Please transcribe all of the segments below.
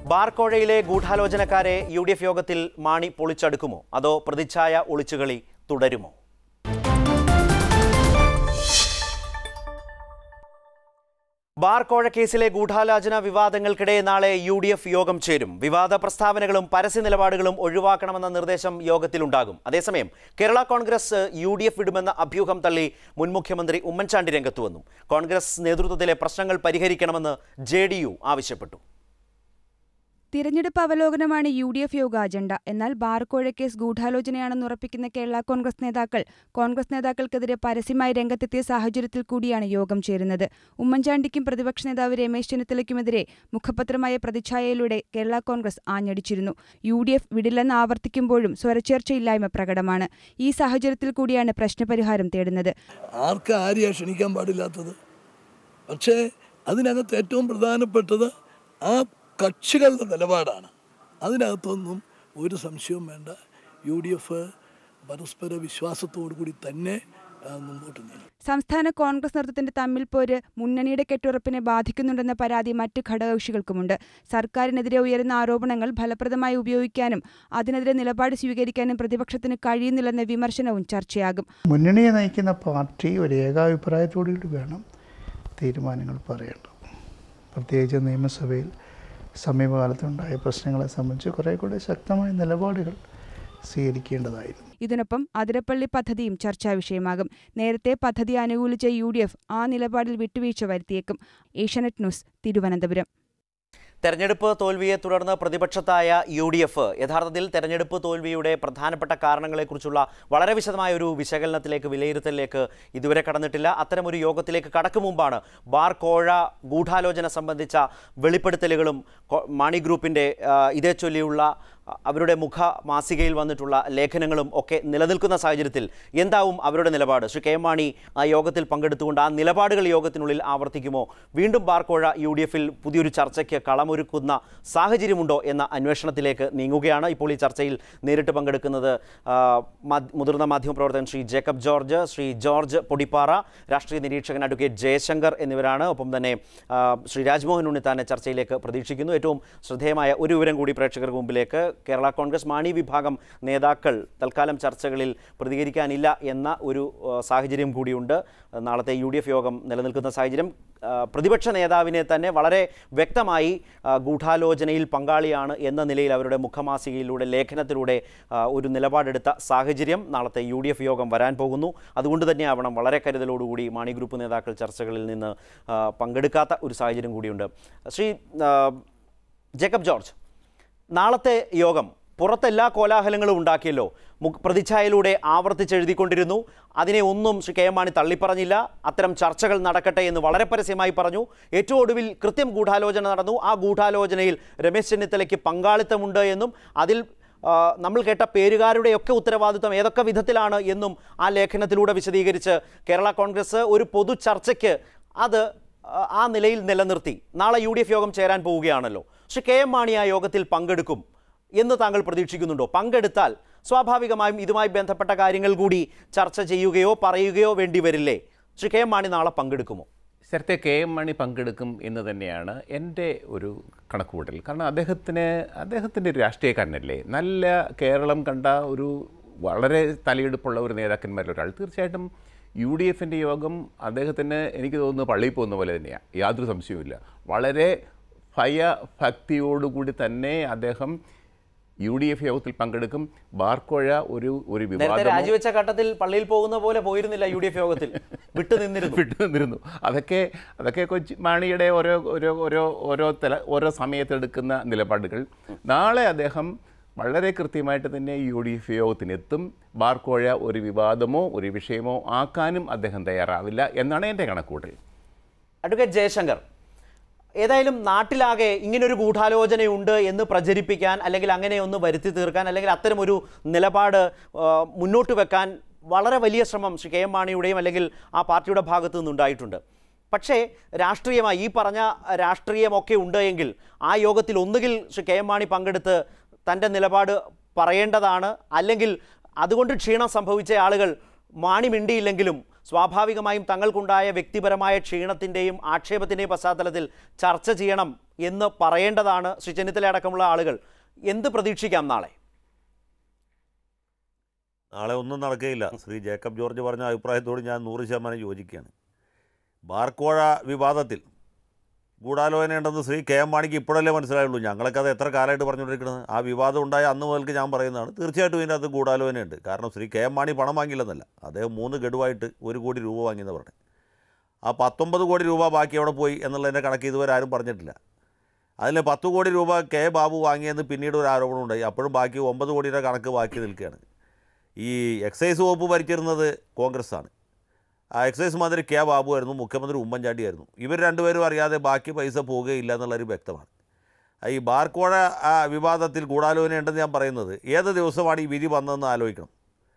ബാർക്കോഴയിലെ ഗൂഢാലോചനക്കാരെ U D F യോഗത്തിൽ മാണി പൊളിച്ചടുക്കുമോ അതോ പ്രതിച്ഛായ ഒളിച്ചുകളി തുടരുമോ ബാർക്കോഴ കേസിലെ ഗൂഢാലോചന വിവാദങ്ങൾക്കിടെ നാളെ യു ഡി എഫ് യോഗം ചേരും വിവാദ പ്രസ്താവനകളും പരസ്യ നിലപാടുകളും ഒഴിവാക്കണമെന്ന നിർദ്ദേശം യോഗത്തിലുണ്ടാകും അതേസമയം Kerala Congress U D F വിടുമെന്ന അഭ്യൂഹം തള്ളി മുൻ മുഖ്യമന്ത്രി ഉമ്മൻചാണ്ടി രംഗത്തു വന്നു കോൺഗ്രസ് നേതൃത്വത്തിലെ പ്രശ്നങ്ങൾ പരിഹരിക്കണമെന്ന് ജെ ആവശ്യപ്പെട്ടു തിരഞ്ഞെടുപ്പ് അവലോകനമാണ് യു ഡി എഫ് യോഗ അജണ്ട എന്നാൽ ബാർക്കോഴ കേസ് ഗൂഢാലോചനയാണെന്ന് ഉറപ്പിക്കുന്ന കേരള കോൺഗ്രസ് നേതാക്കൾ കോൺഗ്രസ് നേതാക്കൾക്കെതിരെ പരസ്യമായി രംഗത്തെത്തിയ സാഹചര്യത്തിൽ കൂടിയാണ് യോഗം ചേരുന്നത് ഉമ്മൻചാണ്ടിക്കും പ്രതിപക്ഷ നേതാവ് രമേശ് ചെന്നിത്തലയ്ക്കുമെതിരെ മുഖപത്രമായ പ്രതിച്ഛായയിലൂടെ കേരള കോൺഗ്രസ് ആഞ്ഞടിച്ചിരുന്നു യു ഡി എഫ് വിടില്ലെന്ന് ആവർത്തിക്കുമ്പോഴും സ്വരച്ചേർച്ചയില്ലായ്മ പ്രകടമാണ് ഈ സാഹചര്യത്തിൽ കൂടിയാണ് പ്രശ്നപരിഹാരം തേടുന്നത് ആർക്ക് ആരെയാണ് ക്ഷണിക്കാൻ പാടില്ലാത്തത് പക്ഷേ അതിനകത്ത് ഏറ്റവും പ്രധാനപ്പെട്ടത് ആ കക്ഷികളുടെ നിലപാടാണ് അതിനകത്തൊന്നും ഒരു സംശയവും വേണ്ട യു ഡി എഫ് പരസ്പര വിശ്വാസത്തോടു കൂടി തന്നെ ആ, മുമ്പോട്ട് നീങ്ങും സംസ്ഥാന കോൺഗ്രസ് നേതൃത്വത്തിന്റെ തമ്മിൽ പോര് മുന്നണിയുടെ കെട്ടുറപ്പിനെ ബാധിക്കുന്നുണ്ടെന്ന പരാതി മറ്റ് ഘടകകക്ഷികൾക്കുമുണ്ട് സർക്കാരിനെതിരെ ഉയരുന്ന ആരോപണങ്ങൾ ഫലപ്രദമായി ഉപയോഗിക്കാനും അതിനെതിരെ നിലപാട് സ്വീകരിക്കാനും പ്രതിപക്ഷത്തിന് കഴിയുന്നില്ലെന്ന വിമർശനവും ചർച്ചയാകും മുന്നണിയെ നയിക്കുന്ന പാർട്ടി ഒരു ഏകാഭിപ്രായത്തോടു കൂടി വേണം തീരുമാനങ്ങൾ പറയേണ്ടത് പ്രത്യേകിച്ച് നിയമസഭയിൽ സമീപകാലത്തുണ്ടായ പ്രശ്നങ്ങളെ സംബന്ധിച്ച് കുറേ കൂടെ ശക്തമായ നിലപാടുകൾ സ്വീകരിക്കേണ്ടതായിരുന്നു ഇതിനൊപ്പം അതിരപ്പള്ളി പദ്ധതിയും ചർച്ചാ വിഷയമാകും നേരത്തെ പദ്ധതി അനുകൂലിച്ച യു ഡി എഫ് ആ നിലപാടിൽ വിട്ടുവീഴ്ച വരുത്തിയേക്കും ഏഷ്യാനെറ്റ് ന്യൂസ് തിരുവനന്തപുരം തെരഞ്ഞെടുപ്പ് തോൽവിയെ തുടർന്ന് പ്രതിപക്ഷത്തായ യു ഡി എഫ് യഥാർത്ഥത്തിൽ തെരഞ്ഞെടുപ്പ് തോൽവിയുടെ പ്രധാനപ്പെട്ട കാരണങ്ങളെക്കുറിച്ചുള്ള വളരെ വിശദമായ ഒരു വിശകലനത്തിലേക്ക് വിലയിരുത്തലിലേക്ക് ഇതുവരെ കടന്നിട്ടില്ല അത്തരമൊരു യോഗത്തിലേക്ക് കടക്കും മുമ്പാണ് ബാർ കോഴ ഗൂഢാലോചന സംബന്ധിച്ച വെളിപ്പെടുത്തലുകളും കോ- മാണി ഗ്രൂപ്പിൻ്റെ ആ, ഇതേ ചൊല്ലിയുള്ള ആ, അവരുടെ മുഖ മാസികയിൽ വന്നിട്ടുള്ള ലേഖനങ്ങളും ഒക്കെ നിലനിൽക്കുന്ന സാഹചര്യത്തിൽ എന്താവും അവരുടെ നിലപാട് ശ്രീ കെ എം മാണി ആ യോഗത്തിൽ പങ്കെടുത്തുകൊണ്ട് ആ നിലപാടുകൾ യോഗത്തിനുള്ളിൽ ആവർത്തിക്കുമോ വീണ്ടും ബാർക്കോഴ യു ഡി എഫിൽ പുതിയൊരു ചർച്ചയ്ക്ക് കളമൊരുക്കുന്ന സാഹചര്യമുണ്ടോ എന്ന അന്വേഷണത്തിലേക്ക് നീങ്ങുകയാണ് ഇപ്പോൾ ഈ ചർച്ചയിൽ നേരിട്ട് പങ്കെടുക്കുന്നത് ആ, മാധ്യ- മുതിർന്ന മാധ്യമപ്രവർത്തകൻ ശ്രീ ജേക്കബ് ജോർജ് ശ്രീ ജോർജ് പൊടിപ്പാറ രാഷ്ട്രീയ നിരീക്ഷകൻ അഡ്വക്കേറ്റ് ജയശങ്കർ എന്നിവരാണ് ഒപ്പം തന്നെ ആ, ശ്രീ രാജ്മോഹൻ ഉണ്ണിത്താനെ ചർച്ചയിലേക്ക് പ്രതീക്ഷിക്കുന്നു ഏറ്റവും ശ്രദ്ധേയമായ ഒരു വിവരം കൂടി പ്രേക്ഷകർക്ക് മുമ്പിലേക്ക് കേരള കോൺഗ്രസ് മാണി വിഭാഗം നേതാക്കൾ തൽക്കാലം ചർച്ചകളിൽ പ്രതികരിക്കാനില്ല എന്ന ഒരു ആ, സാഹചര്യം കൂടിയുണ്ട് നാളത്തെ യു ഡി എഫ് യോഗം നിലനിൽക്കുന്ന സാഹചര്യം ആ, പ്രതിപക്ഷ നേതാവിനെ തന്നെ വളരെ വ്യക്തമായി ആ, ഗൂഢാലോചനയിൽ പങ്കാളിയാണ് എന്ന നിലയിൽ അവരുടെ മുഖമാസികയിലൂടെ ലേഖനത്തിലൂടെ ആ, ഒരു നിലപാടെടുത്ത സാഹചര്യം നാളത്തെ യു ഡി എഫ് യോഗം വരാൻ പോകുന്നു അതുകൊണ്ട് തന്നെയാവണം വളരെ കരുതലോടുകൂടി മാണി ഗ്രൂപ്പ് നേതാക്കൾ ചർച്ചകളിൽ നിന്ന് ആ, പങ്കെടുക്കാത്ത ഒരു സാഹചര്യം കൂടിയുണ്ട് ശ്രീ ആ, ജേക്കബ് ജോർജ് നാളത്തെ യോഗം പുറത്തെല്ലാ കോലാഹലങ്ങളും ഉണ്ടാക്കിയല്ലോ മുഖ- പ്രതിച്ഛായയിലൂടെ ആവർത്തിച്ചെഴുതിക്കൊണ്ടിരുന്നു അതിനെ ഒന്നും ശ്രീ കെ എം മാണി തള്ളിപ്പറഞ്ഞില്ല അത്തരം ചർച്ചകൾ നടക്കട്ടെ എന്ന് വളരെ പരസ്യമായി പറഞ്ഞു ഏറ്റവും ഒടുവിൽ കൃത്യം ഗൂഢാലോചന നടന്നു ആ ഗൂഢാലോചനയിൽ രമേശ് ചെന്നിത്തലയ്ക്ക് പങ്കാളിത്തമുണ്ട് എന്നും അതിൽ ആ, നമ്മൾ കേട്ട പേരുകാരുടെയൊക്കെ ഉത്തരവാദിത്വം ഏതൊക്കെ വിധത്തിലാണ് എന്നും ആ ലേഖനത്തിലൂടെ വിശദീകരിച്ച് കേരള കോൺഗ്രസ് ഒരു പൊതു ചർച്ചയ്ക്ക് അത് ആ, ആ നിലയിൽ നിലനിർത്തി നാളെ യു ഡി എഫ് യോഗം ചേരാൻ പോവുകയാണല്ലോ ശ്രീ കെ എം മാണി ആ യോഗത്തിൽ പങ്കെടുക്കും എന്ന് താങ്കൾ പ്രതീക്ഷിക്കുന്നുണ്ടോ പങ്കെടുത്താൽ സ്വാഭാവികമായും ഇതുമായി ബന്ധപ്പെട്ട കാര്യങ്ങൾ കൂടി ചർച്ച ചെയ്യുകയോ പറയുകയോ വേണ്ടി വരില്ലേ ശ്രീ കെ എം മാണി നാളെ പങ്കെടുക്കുമോ സ്ഥലത്തെ കെ എം മണി പങ്കെടുക്കും എന്ന് തന്നെയാണ് എൻ്റെ ഒരു കണക്കുകൂട്ടൽ കാരണം അദ്ദേഹത്തിന് അദ്ദേഹത്തിൻ്റെ ഒരു രാഷ്ട്രീയക്കാരനല്ലേ നല്ല കേരളം കണ്ട ഒരു വളരെ തലയെടുപ്പുള്ള ഒരു നേതാക്കന്മാരിൽ ഒരാൾ തീർച്ചയായിട്ടും യു ഡി എഫിൻ്റെ യോഗം അദ്ദേഹത്തിന് എനിക്ക് തോന്നുന്നു പള്ളിയിൽ പോകുന്ന പോലെ തന്നെയാണ് യാതൊരു സംശയവുമില്ല വളരെ ഭയഭക്തിയോടുകൂടി തന്നെ അദ്ദേഹം യു ഡി എഫ് യോഗത്തിൽ പങ്കെടുക്കും ബാർക്കോഴ ഒരു ഒരു നേരത്തെ വിവാദമോ രാജിവെച്ച ഘട്ടത്തിൽ പള്ളിയിൽ പോകുന്ന പോലെ പോയിരുന്നില്ല യു ഡി എഫ് യോഗത്തിൽ വിട്ടു നിന്നിരുന്നു വിട്ടു നിന്നിരുന്നു അതൊക്കെ അതൊക്കെ കൊച്ചി മാണിയുടെ ഓരോ ഓരോ ഓരോ ഓരോ തല ഓരോ സമയത്തെടുക്കുന്ന നിലപാടുകൾ നാളെ അദ്ദേഹം വളരെ കൃത്യമായിട്ട് തന്നെ യു ഡി എഫ് യോഗത്തിനെത്തും ബാർക്കോഴ ഒരു വിവാദമോ ഒരു വിഷയമോ ആക്കാനും അദ്ദേഹം തയ്യാറാവില്ല എന്നാണ് എൻ്റെ കണക്കൂട്ടൽ അഡ്വക്കേറ്റ് ജയശങ്കർ ഏതായാലും നാട്ടിലാകെ ഇങ്ങനൊരു ഗൂഢാലോചനയുണ്ട് എന്ന് പ്രചരിപ്പിക്കാൻ അല്ലെങ്കിൽ അങ്ങനെ ഒന്ന് വരുത്തി തീർക്കാൻ അല്ലെങ്കിൽ അത്തരമൊരു നിലപാട് ആ, മുന്നോട്ട് വെക്കാൻ വളരെ വലിയ ശ്രമം ശ്രീ കെ എം മാണിയുടെയും അല്ലെങ്കിൽ ആ പാർട്ടിയുടെ ഭാഗത്തു നിന്നുണ്ടായിട്ടുണ്ട് പക്ഷേ രാഷ്ട്രീയമായി ഈ പറഞ്ഞ രാഷ്ട്രീയമൊക്കെ ഉണ്ട് എങ്കിൽ ആ യോഗത്തിൽ ഒന്നുകിൽ ശ്രീ കെ എം മാണി പങ്കെടുത്ത് തൻ്റെ നിലപാട് പറയേണ്ടതാണ് അല്ലെങ്കിൽ അതുകൊണ്ട് ക്ഷീണം സംഭവിച്ച ആളുകൾ മാണി മിണ്ടിയില്ലെങ്കിലും സ്വാഭാവികമായും തങ്ങൾക്കുണ്ടായ വ്യക്തിപരമായ ക്ഷീണത്തിൻ്റെയും ആക്ഷേപത്തിൻ്റെയും പശ്ചാത്തലത്തിൽ ചർച്ച ചെയ്യണം എന്ന് പറയേണ്ടതാണ് ശ്രീ ചെന്നിത്തല അടക്കമുള്ള ആളുകൾ എന്ത് പ്രതീക്ഷിക്കാം നാളെ നാളെ ഒന്നും നടക്കുകയില്ല ശ്രീ ജേക്കബ് ജോർജ് പറഞ്ഞ അഭിപ്രായത്തോട് ഞാൻ നൂറ് ശതമാനം യോജിക്കുകയാണ് ബാർക്കോഴ വിവാദത്തിൽ ഗൂഢാലോചനയുണ്ടെന്ന് ശ്രീ കെ എം മാണിക്ക് ഇപ്പോഴല്ലേ മനസ്സിലായുള്ളൂ ഞങ്ങളൊക്കെ അത് എത്ര കാലമായിട്ട് പറഞ്ഞുകൊണ്ടിരിക്കുന്നത് ആ വിവാദം ഉണ്ടായ അന്ന് മുതൽക്ക് ഞാൻ പറയുന്നതാണ് തീർച്ചയായിട്ടും ഇതിൻ്റെ അകത്ത് ഗൂഢാലോചനയുണ്ട് കാരണം ശ്രീ കെ എം മാണി പണം വാങ്ങിയില്ലെന്നല്ല അദ്ദേഹം മൂന്ന് ഗഡുവായിട്ട് ഒരു കോടി രൂപ വാങ്ങിയെന്ന് പറഞ്ഞു ആ പത്തൊമ്പത് കോടി രൂപ ബാക്കി എവിടെ പോയി എന്നുള്ളതിൻ്റെ കണക്ക് ഇതുവരെ ആരും പറഞ്ഞിട്ടില്ല അതിൽ പത്ത് കോടി രൂപ കെ ബാബു വാങ്ങിയെന്ന് പിന്നീട് ഒരു ആരോപണം ഉണ്ടായി അപ്പോഴും ബാക്കി ഒമ്പത് കോടിയുടെ കണക്ക് ബാക്കി നിൽക്കുകയാണ് ഈ എക്സൈസ് വകുപ്പ് ഭരിച്ചിരുന്നത് കോൺഗ്രസ് ആണ് ആ എക്സൈസ് മന്ത്രി കെ ബാബു ആയിരുന്നു മുഖ്യമന്ത്രി ഉമ്മൻചാണ്ടി ആയിരുന്നു ഇവർ രണ്ടുപേരും അറിയാതെ ബാക്കി പൈസ പോവുകയില്ല എന്നുള്ളൊരു വ്യക്തമാണ് ആ ഈ ബാർക്കോഴ ആ വിവാദത്തിൽ ഗൂഢാലോചനയുണ്ടെന്ന് ഞാൻ പറയുന്നത് ഏത് ദിവസമാണ് ഈ വിധി വന്നതെന്ന് ആലോചിക്കണം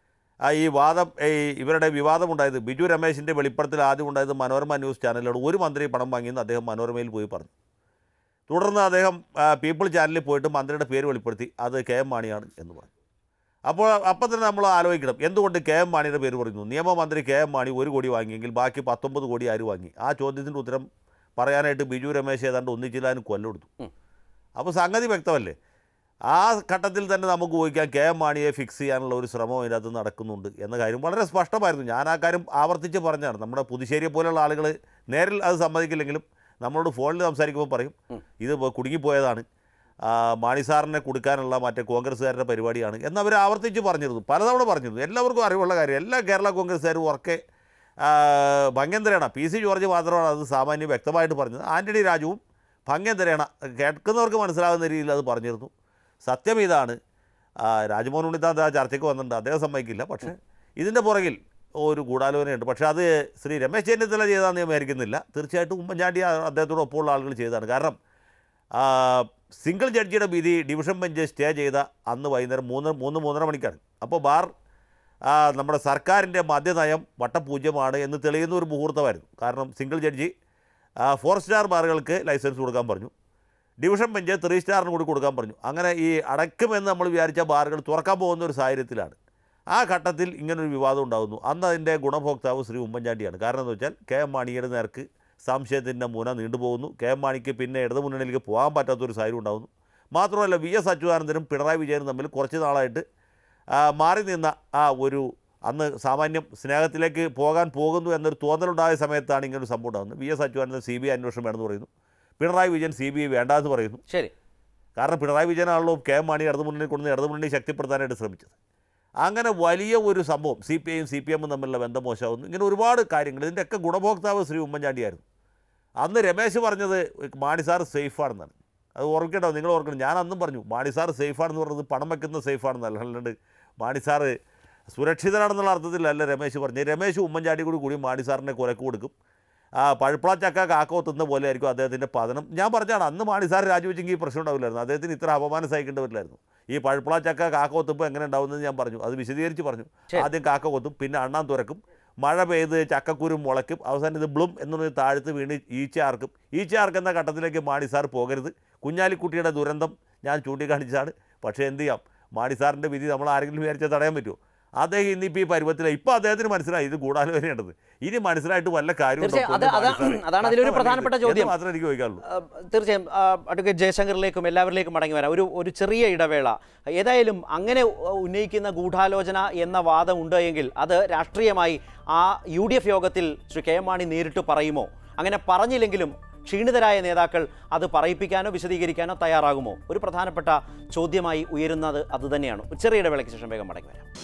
ആ ഈ വാദം ഈ ഇവരുടെ വിവാദമുണ്ടായത് ബിജു രമേശിൻ്റെ വെളിപ്പെടുത്തൽ ആദ്യം ഉണ്ടായത് മനോരമ ന്യൂസ് ചാനലിലോട് ഒരു മന്ത്രി പണം വാങ്ങിയെന്ന് അദ്ദേഹം മനോരമയിൽ പോയി പറഞ്ഞു തുടർന്ന് അദ്ദേഹം ആ, പീപ്പിൾ ചാനലിൽ പോയിട്ട് മന്ത്രിയുടെ പേര് വെളിപ്പെടുത്തി അത് കെ എം മാണിയാണ് എന്ന് പറഞ്ഞു അപ്പോൾ അപ്പം തന്നെ നമ്മൾ ആലോചിക്കണം എന്തുകൊണ്ട് കെ എം മാണിയുടെ പേര് പറയുന്നു നിയമമന്ത്രി കെ എം മാണി ഒരു കോടി വാങ്ങിയെങ്കിൽ ബാക്കി പത്തൊമ്പത് കോടി ആര് വാങ്ങി ആ ചോദ്യത്തിൻ്റെ ഉത്തരം പറയാനായിട്ട് ബിജു രമേശ് ഏതാണ്ട് ഒന്നിച്ചില്ലാനും കൊല്ലെടുത്തു ഉം. അപ്പോൾ സംഗതി വ്യക്തമല്ലേ ആ ഘട്ടത്തിൽ തന്നെ നമുക്ക് ഊഹിക്കാം കെ എം മാണിയെ ഫിക്സ് ചെയ്യാനുള്ള ഒരു ശ്രമം അതിനകത്ത് നടക്കുന്നുണ്ട് എന്ന കാര്യം വളരെ സ്പഷ്ടമായിരുന്നു ഞാൻ ആ കാര്യം ആവർത്തിച്ച് പറഞ്ഞാണ് നമ്മുടെ പുതുശ്ശേരിയെ പോലുള്ള ആളുകൾ നേരിൽ അത് സമ്മതിക്കില്ലെങ്കിലും നമ്മളോട് ഫോണിൽ സംസാരിക്കുമ്പോൾ പറയും ഇത് ഇപ്പോൾ കുടുങ്ങിപ്പോയതാണ് ആ, മാണി സാറിനെ കൊടുക്കാനുള്ള മറ്റേ കോൺഗ്രസ്സുകാരുടെ പരിപാടിയാണ് എന്ന് അവർ ആവർത്തിച്ച് പറഞ്ഞിരുന്നു പലതവണ പറഞ്ഞിരുന്നു എല്ലാവർക്കും അറിവുള്ള കാര്യം എല്ലാ കേരള കോൺഗ്രസ്സുകാരും ഉറക്കെ ആ, ഭംഗ്യന്തരേണ പി സി ജോർജ് മാത്രമാണ് അത് സാമാന്യം വ്യക്തമായിട്ട് പറഞ്ഞത് ആൻ്റണി രാജുവും ഭംഗ്യന്തരേണ കേൾക്കുന്നവർക്ക് മനസ്സിലാകുന്ന രീതിയിൽ അത് പറഞ്ഞിരുന്നു സത്യം ഇതാണ് ആ, രാജ്മോഹൻ ഉണ്ണിത്താൻ ആ ചർച്ചയ്ക്ക് വന്നിട്ടുണ്ട് അദ്ദേഹം സമ്മതിക്കില്ല പക്ഷേ ഇതിൻ്റെ പുറകിൽ ഒരു ഗൂഢാലോചനയുണ്ട് പക്ഷേ അത് ശ്രീ രമേശ് ചെന്നിത്തല ചെയ്താന്ന് ഞാൻ വിചാരിക്കുന്നില്ല തീർച്ചയായിട്ടും ഉമ്മൻചാണ്ടി ആ- അദ്ദേഹത്തോട് ഒപ്പമുള്ള ആളുകൾ ചെയ്തതാണ് കാരണം ആ, സിംഗിൾ ജഡ്ജിയുടെ വിധി ഡിവിഷൻ ബെഞ്ച് സ്റ്റേ ചെയ്ത അന്ന് വൈകുന്നേരം മൂന്ന് മൂന്ന് മൂന്നര മണിക്കാണ് അപ്പോൾ ബാർ ആ, നമ്മുടെ സർക്കാരിൻ്റെ മദ്യനയം വട്ടപൂജ്യമാണ് എന്ന് തെളിയുന്ന ഒരു മുഹൂർത്തമായിരുന്നു കാരണം സിംഗിൾ ജഡ്ജി ആ, ഫോർ സ്റ്റാർ ബാറുകൾക്ക് ലൈസൻസ് കൊടുക്കാൻ പറഞ്ഞു ഡിവിഷൻ ബെഞ്ച് ത്രീ സ്റ്റാറിന് കൂടി കൊടുക്കാൻ പറഞ്ഞു അങ്ങനെ ഈ അടയ്ക്കുമെന്ന് നമ്മൾ വിചാരിച്ച ബാറുകൾ തുറക്കാൻ പോകുന്ന ഒരു സാഹചര്യത്തിലാണ് ആ ഘട്ടത്തിൽ ഇങ്ങനൊരു വിവാദം ഉണ്ടാകുന്നു അന്ന് അതിൻ്റെ ഗുണഭോക്താവ് ശ്രീ ഉമ്മൻചാണ്ടിയാണ് കാരണം എന്ന് വെച്ചാൽ കെ എം മാണിയുടെ നേർക്ക് സംശയത്തിൻ്റെ മുന നീണ്ടുപോകുന്നു കെ എം മാണിക്ക് പിന്നെ ഇടതു മുന്നണിയിലേക്ക് പോകാൻ പറ്റാത്തൊരു സാഹചര്യം ഉണ്ടാകുന്നു മാത്രമല്ല വി എസ് അച്യുതാനന്ദനും പിണറായി വിജയനും തമ്മിൽ കുറച്ച് നാളായിട്ട് ആ, മാറി നിന്ന ആ ഒരു അന്ന് സാമാന്യം സ്നേഹത്തിലേക്ക് പോകാൻ പോകുന്നു എന്നൊരു തോന്നലുണ്ടായ സമയത്താണ് ഇങ്ങനൊരു സംഭവം ഉണ്ടാകുന്നത് V S Achuthanandan C B I അന്വേഷണം വേണമെന്ന് പറയുന്നു Pinarayi Vijayan C B I വേണ്ടാന്ന് പറയുന്നു ശരി കാരണം പിണറായി വിജയനാണല്ലോ കെ എം മാണി ഇടതു മുന്നണി കൊണ്ടുവന്ന് ഇടതു മുന്നണി ശക്തിപ്പെടുത്താനായിട്ട് ശ്രമിച്ചത് അങ്ങനെ വലിയ ഒരു സംഭവം സി പി ഐയും സി പി എമ്മും തമ്മിലുള്ള ബന്ധം മോശമാകുന്നു ഇങ്ങനെ ഒരുപാട് കാര്യങ്ങൾ ഇതിൻ്റെയൊക്കെ ഗുണഭോക്താവ് ശ്രീ ഉമ്മൻചാണ്ടിയായിരുന്നു അന്ന് രമേശ് പറഞ്ഞത് മാണി സാർ സേഫാണെന്നാണ് അത് ഓർക്കട്ടോ നിങ്ങൾ ഓർക്കണം ഞാൻ അന്നും പറഞ്ഞു മാണി സാർ സേഫാണെന്ന് പറഞ്ഞത് പണം വയ്ക്കുന്ന സേഫാണെന്നല്ല അല്ലാണ്ട് മാണി സാറ് സുരക്ഷിതനാണെന്നുള്ള അർത്ഥത്തിലല്ല രമേശ് പറഞ്ഞത് രമേശ് ഉമ്മൻചാണ്ടി കൂടി കൂടി മാണി സാറിനെ കൊലക്ക് കൊടുക്കും ആ പഴുപ്പള ചക്ക കാക്കോ തിന്ന പോലെ ആയിരിക്കും അദ്ദേഹത്തിൻ്റെ പതനം ഞാൻ പറഞ്ഞാണ് അന്ന് മാണി സാർ രാജിവെച്ചെങ്കിൽ ഈ പ്രശ്നം ഉണ്ടാവില്ലായിരുന്നു അദ്ദേഹത്തിന് ഇത്ര അപമാനം സഹിക്കേണ്ടി വരില്ലായിരുന്നു ഈ പഴുപ്പള ചക്ക കാക്ക കൊത്തുമ്പോൾ എങ്ങനെ ഉണ്ടാവുന്നത് ഞാൻ പറഞ്ഞു അത് വിശദീകരിച്ച് പറഞ്ഞു ആദ്യം കാക്ക കൊത്തും പിന്നെ അണ്ണാൻ തുറക്കും മഴ പെയ്ത് ചക്കക്കുരും മുളയ്ക്കും അവസാനം ഇത് ബ്ലും എന്നൊരു താഴ്ത്ത് വീണ് ഈച്ചയാർക്കും ഈച്ചയാർക്കുന്ന ഘട്ടത്തിലേക്ക് മാണി സാർ പോകരുത് കുഞ്ഞാലിക്കുട്ടിയുടെ ദുരന്തം ഞാൻ ചൂണ്ടിക്കാണിച്ചാണ് പക്ഷേ എന്ത് ചെയ്യാം മാണി സാറിൻ്റെ വിധി നമ്മൾ ആരെങ്കിലും വിചാരിച്ചാൽ തടയാൻ പറ്റുമോ അദ്ദേഹം ഇന്നിപ്പോൾ ഈ പരുവത്തിലായി ഇപ്പോൾ അദ്ദേഹത്തിന് മനസ്സിലായി ഇത് ഗൂഢാലോചനയുണ്ടത് ഇനി മനസ്സിലായിട്ട് വല്ല കാര്യമുണ്ടോ തീർച്ചയായും. അത് പൊന്നു മാണി അതാ- സാറേ? അതാണ് അതിലൊരു കഷ്ടമല്ലേ പ്രധാനപ്പെട്ട ഇത്? ചോദ്യം. എന്ന് മാത്രമേ എനിക്ക് ചോദിക്കാറുള്ളൂ ആ, തീർച്ചയായും ആ, അഡ്വക്കേറ്റ് ജയശങ്കറിലേക്കും എല്ലാവരിലേക്കും മടങ്ങി വരാം ഒരു ഒരു ചെറിയ ഇടവേള ഏതായാലും അങ്ങനെ ഉ- ഉന്നയിക്കുന്ന ഗൂഢാലോചന എന്ന വാദം ഉണ്ട് എങ്കിൽ അത് രാഷ്ട്രീയമായി ആ യു ഡി എഫ് യോഗത്തിൽ ശ്രീ കെ എം മാണി നേരിട്ട് പറയുമോ അങ്ങനെ പറഞ്ഞില്ലെങ്കിലും ക്ഷീണിതരായ നേതാക്കൾ അത് പറയിപ്പിക്കാനോ വിശദീകരിക്കാനോ തയ്യാറാകുമോ ഒരു പ്രധാനപ്പെട്ട ചോദ്യമായി ഉയരുന്നത് അതുതന്നെയാണ് ഒരു ചെറിയ ഇടവേളയ്ക്ക് ശേഷം വേഗം മടങ്ങി വരാം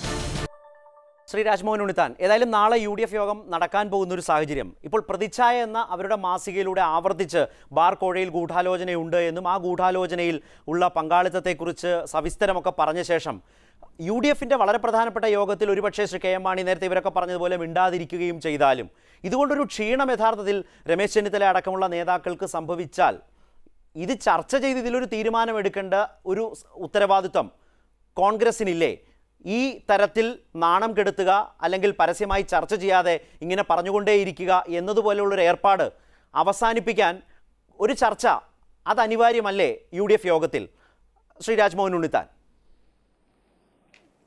ശ്രീ രാജ്മോഹൻ ഉണ്ണിത്താൻ ഏതായാലും നാളെ യു ഡി എഫ് യോഗം നടക്കാൻ പോകുന്ന ഒരു സാഹചര്യം ഇപ്പോൾ പ്രതിച്ഛായ എന്ന അവരുടെ മാസികയിലൂടെ ആവർത്തിച്ച് ബാർ കോഴയിൽ ഗൂഢാലോചനയുണ്ട് എന്നും ആ ഗൂഢാലോചനയിൽ ഉള്ള പങ്കാളിത്തത്തെക്കുറിച്ച് സവിസ്തരമൊക്കെ പറഞ്ഞ ശേഷം യു ഡി എഫിൻ്റെ വളരെ പ്രധാനപ്പെട്ട യോഗത്തിൽ ഒരുപക്ഷേ ശ്രീ കെ എം മാണി നേരത്തെ ഇവരൊക്കെ പറഞ്ഞതുപോലെ മിണ്ടാതിരിക്കുകയും ചെയ്താലും ഇതുകൊണ്ടൊരു ക്ഷീണം യഥാർത്ഥത്തിൽ രമേശ് ചെന്നിത്തല അടക്കമുള്ള നേതാക്കൾക്ക് സംഭവിച്ചാൽ ഇത് ചർച്ച ചെയ്ത് ഇതിലൊരു തീരുമാനമെടുക്കേണ്ട ഒരു സ് ഉത്തരവാദിത്വം കോൺഗ്രസിനില്ലേ ഈ തരത്തിൽ നാണം കെടുത്തുക അല്ലെങ്കിൽ പരസ്യമായി ചർച്ച ചെയ്യാതെ ഇങ്ങനെ പറഞ്ഞുകൊണ്ടേയിരിക്കുക എന്നതുപോലെയുള്ളൊരു ഏർപ്പാട് അവസാനിപ്പിക്കാൻ ഒരു ചർച്ച അത് അനിവാര്യമല്ലേ യു ഡി എഫ് യോഗത്തിൽ ശ്രീ രാജ്മോഹൻ ഉണ്ണിത്താൻ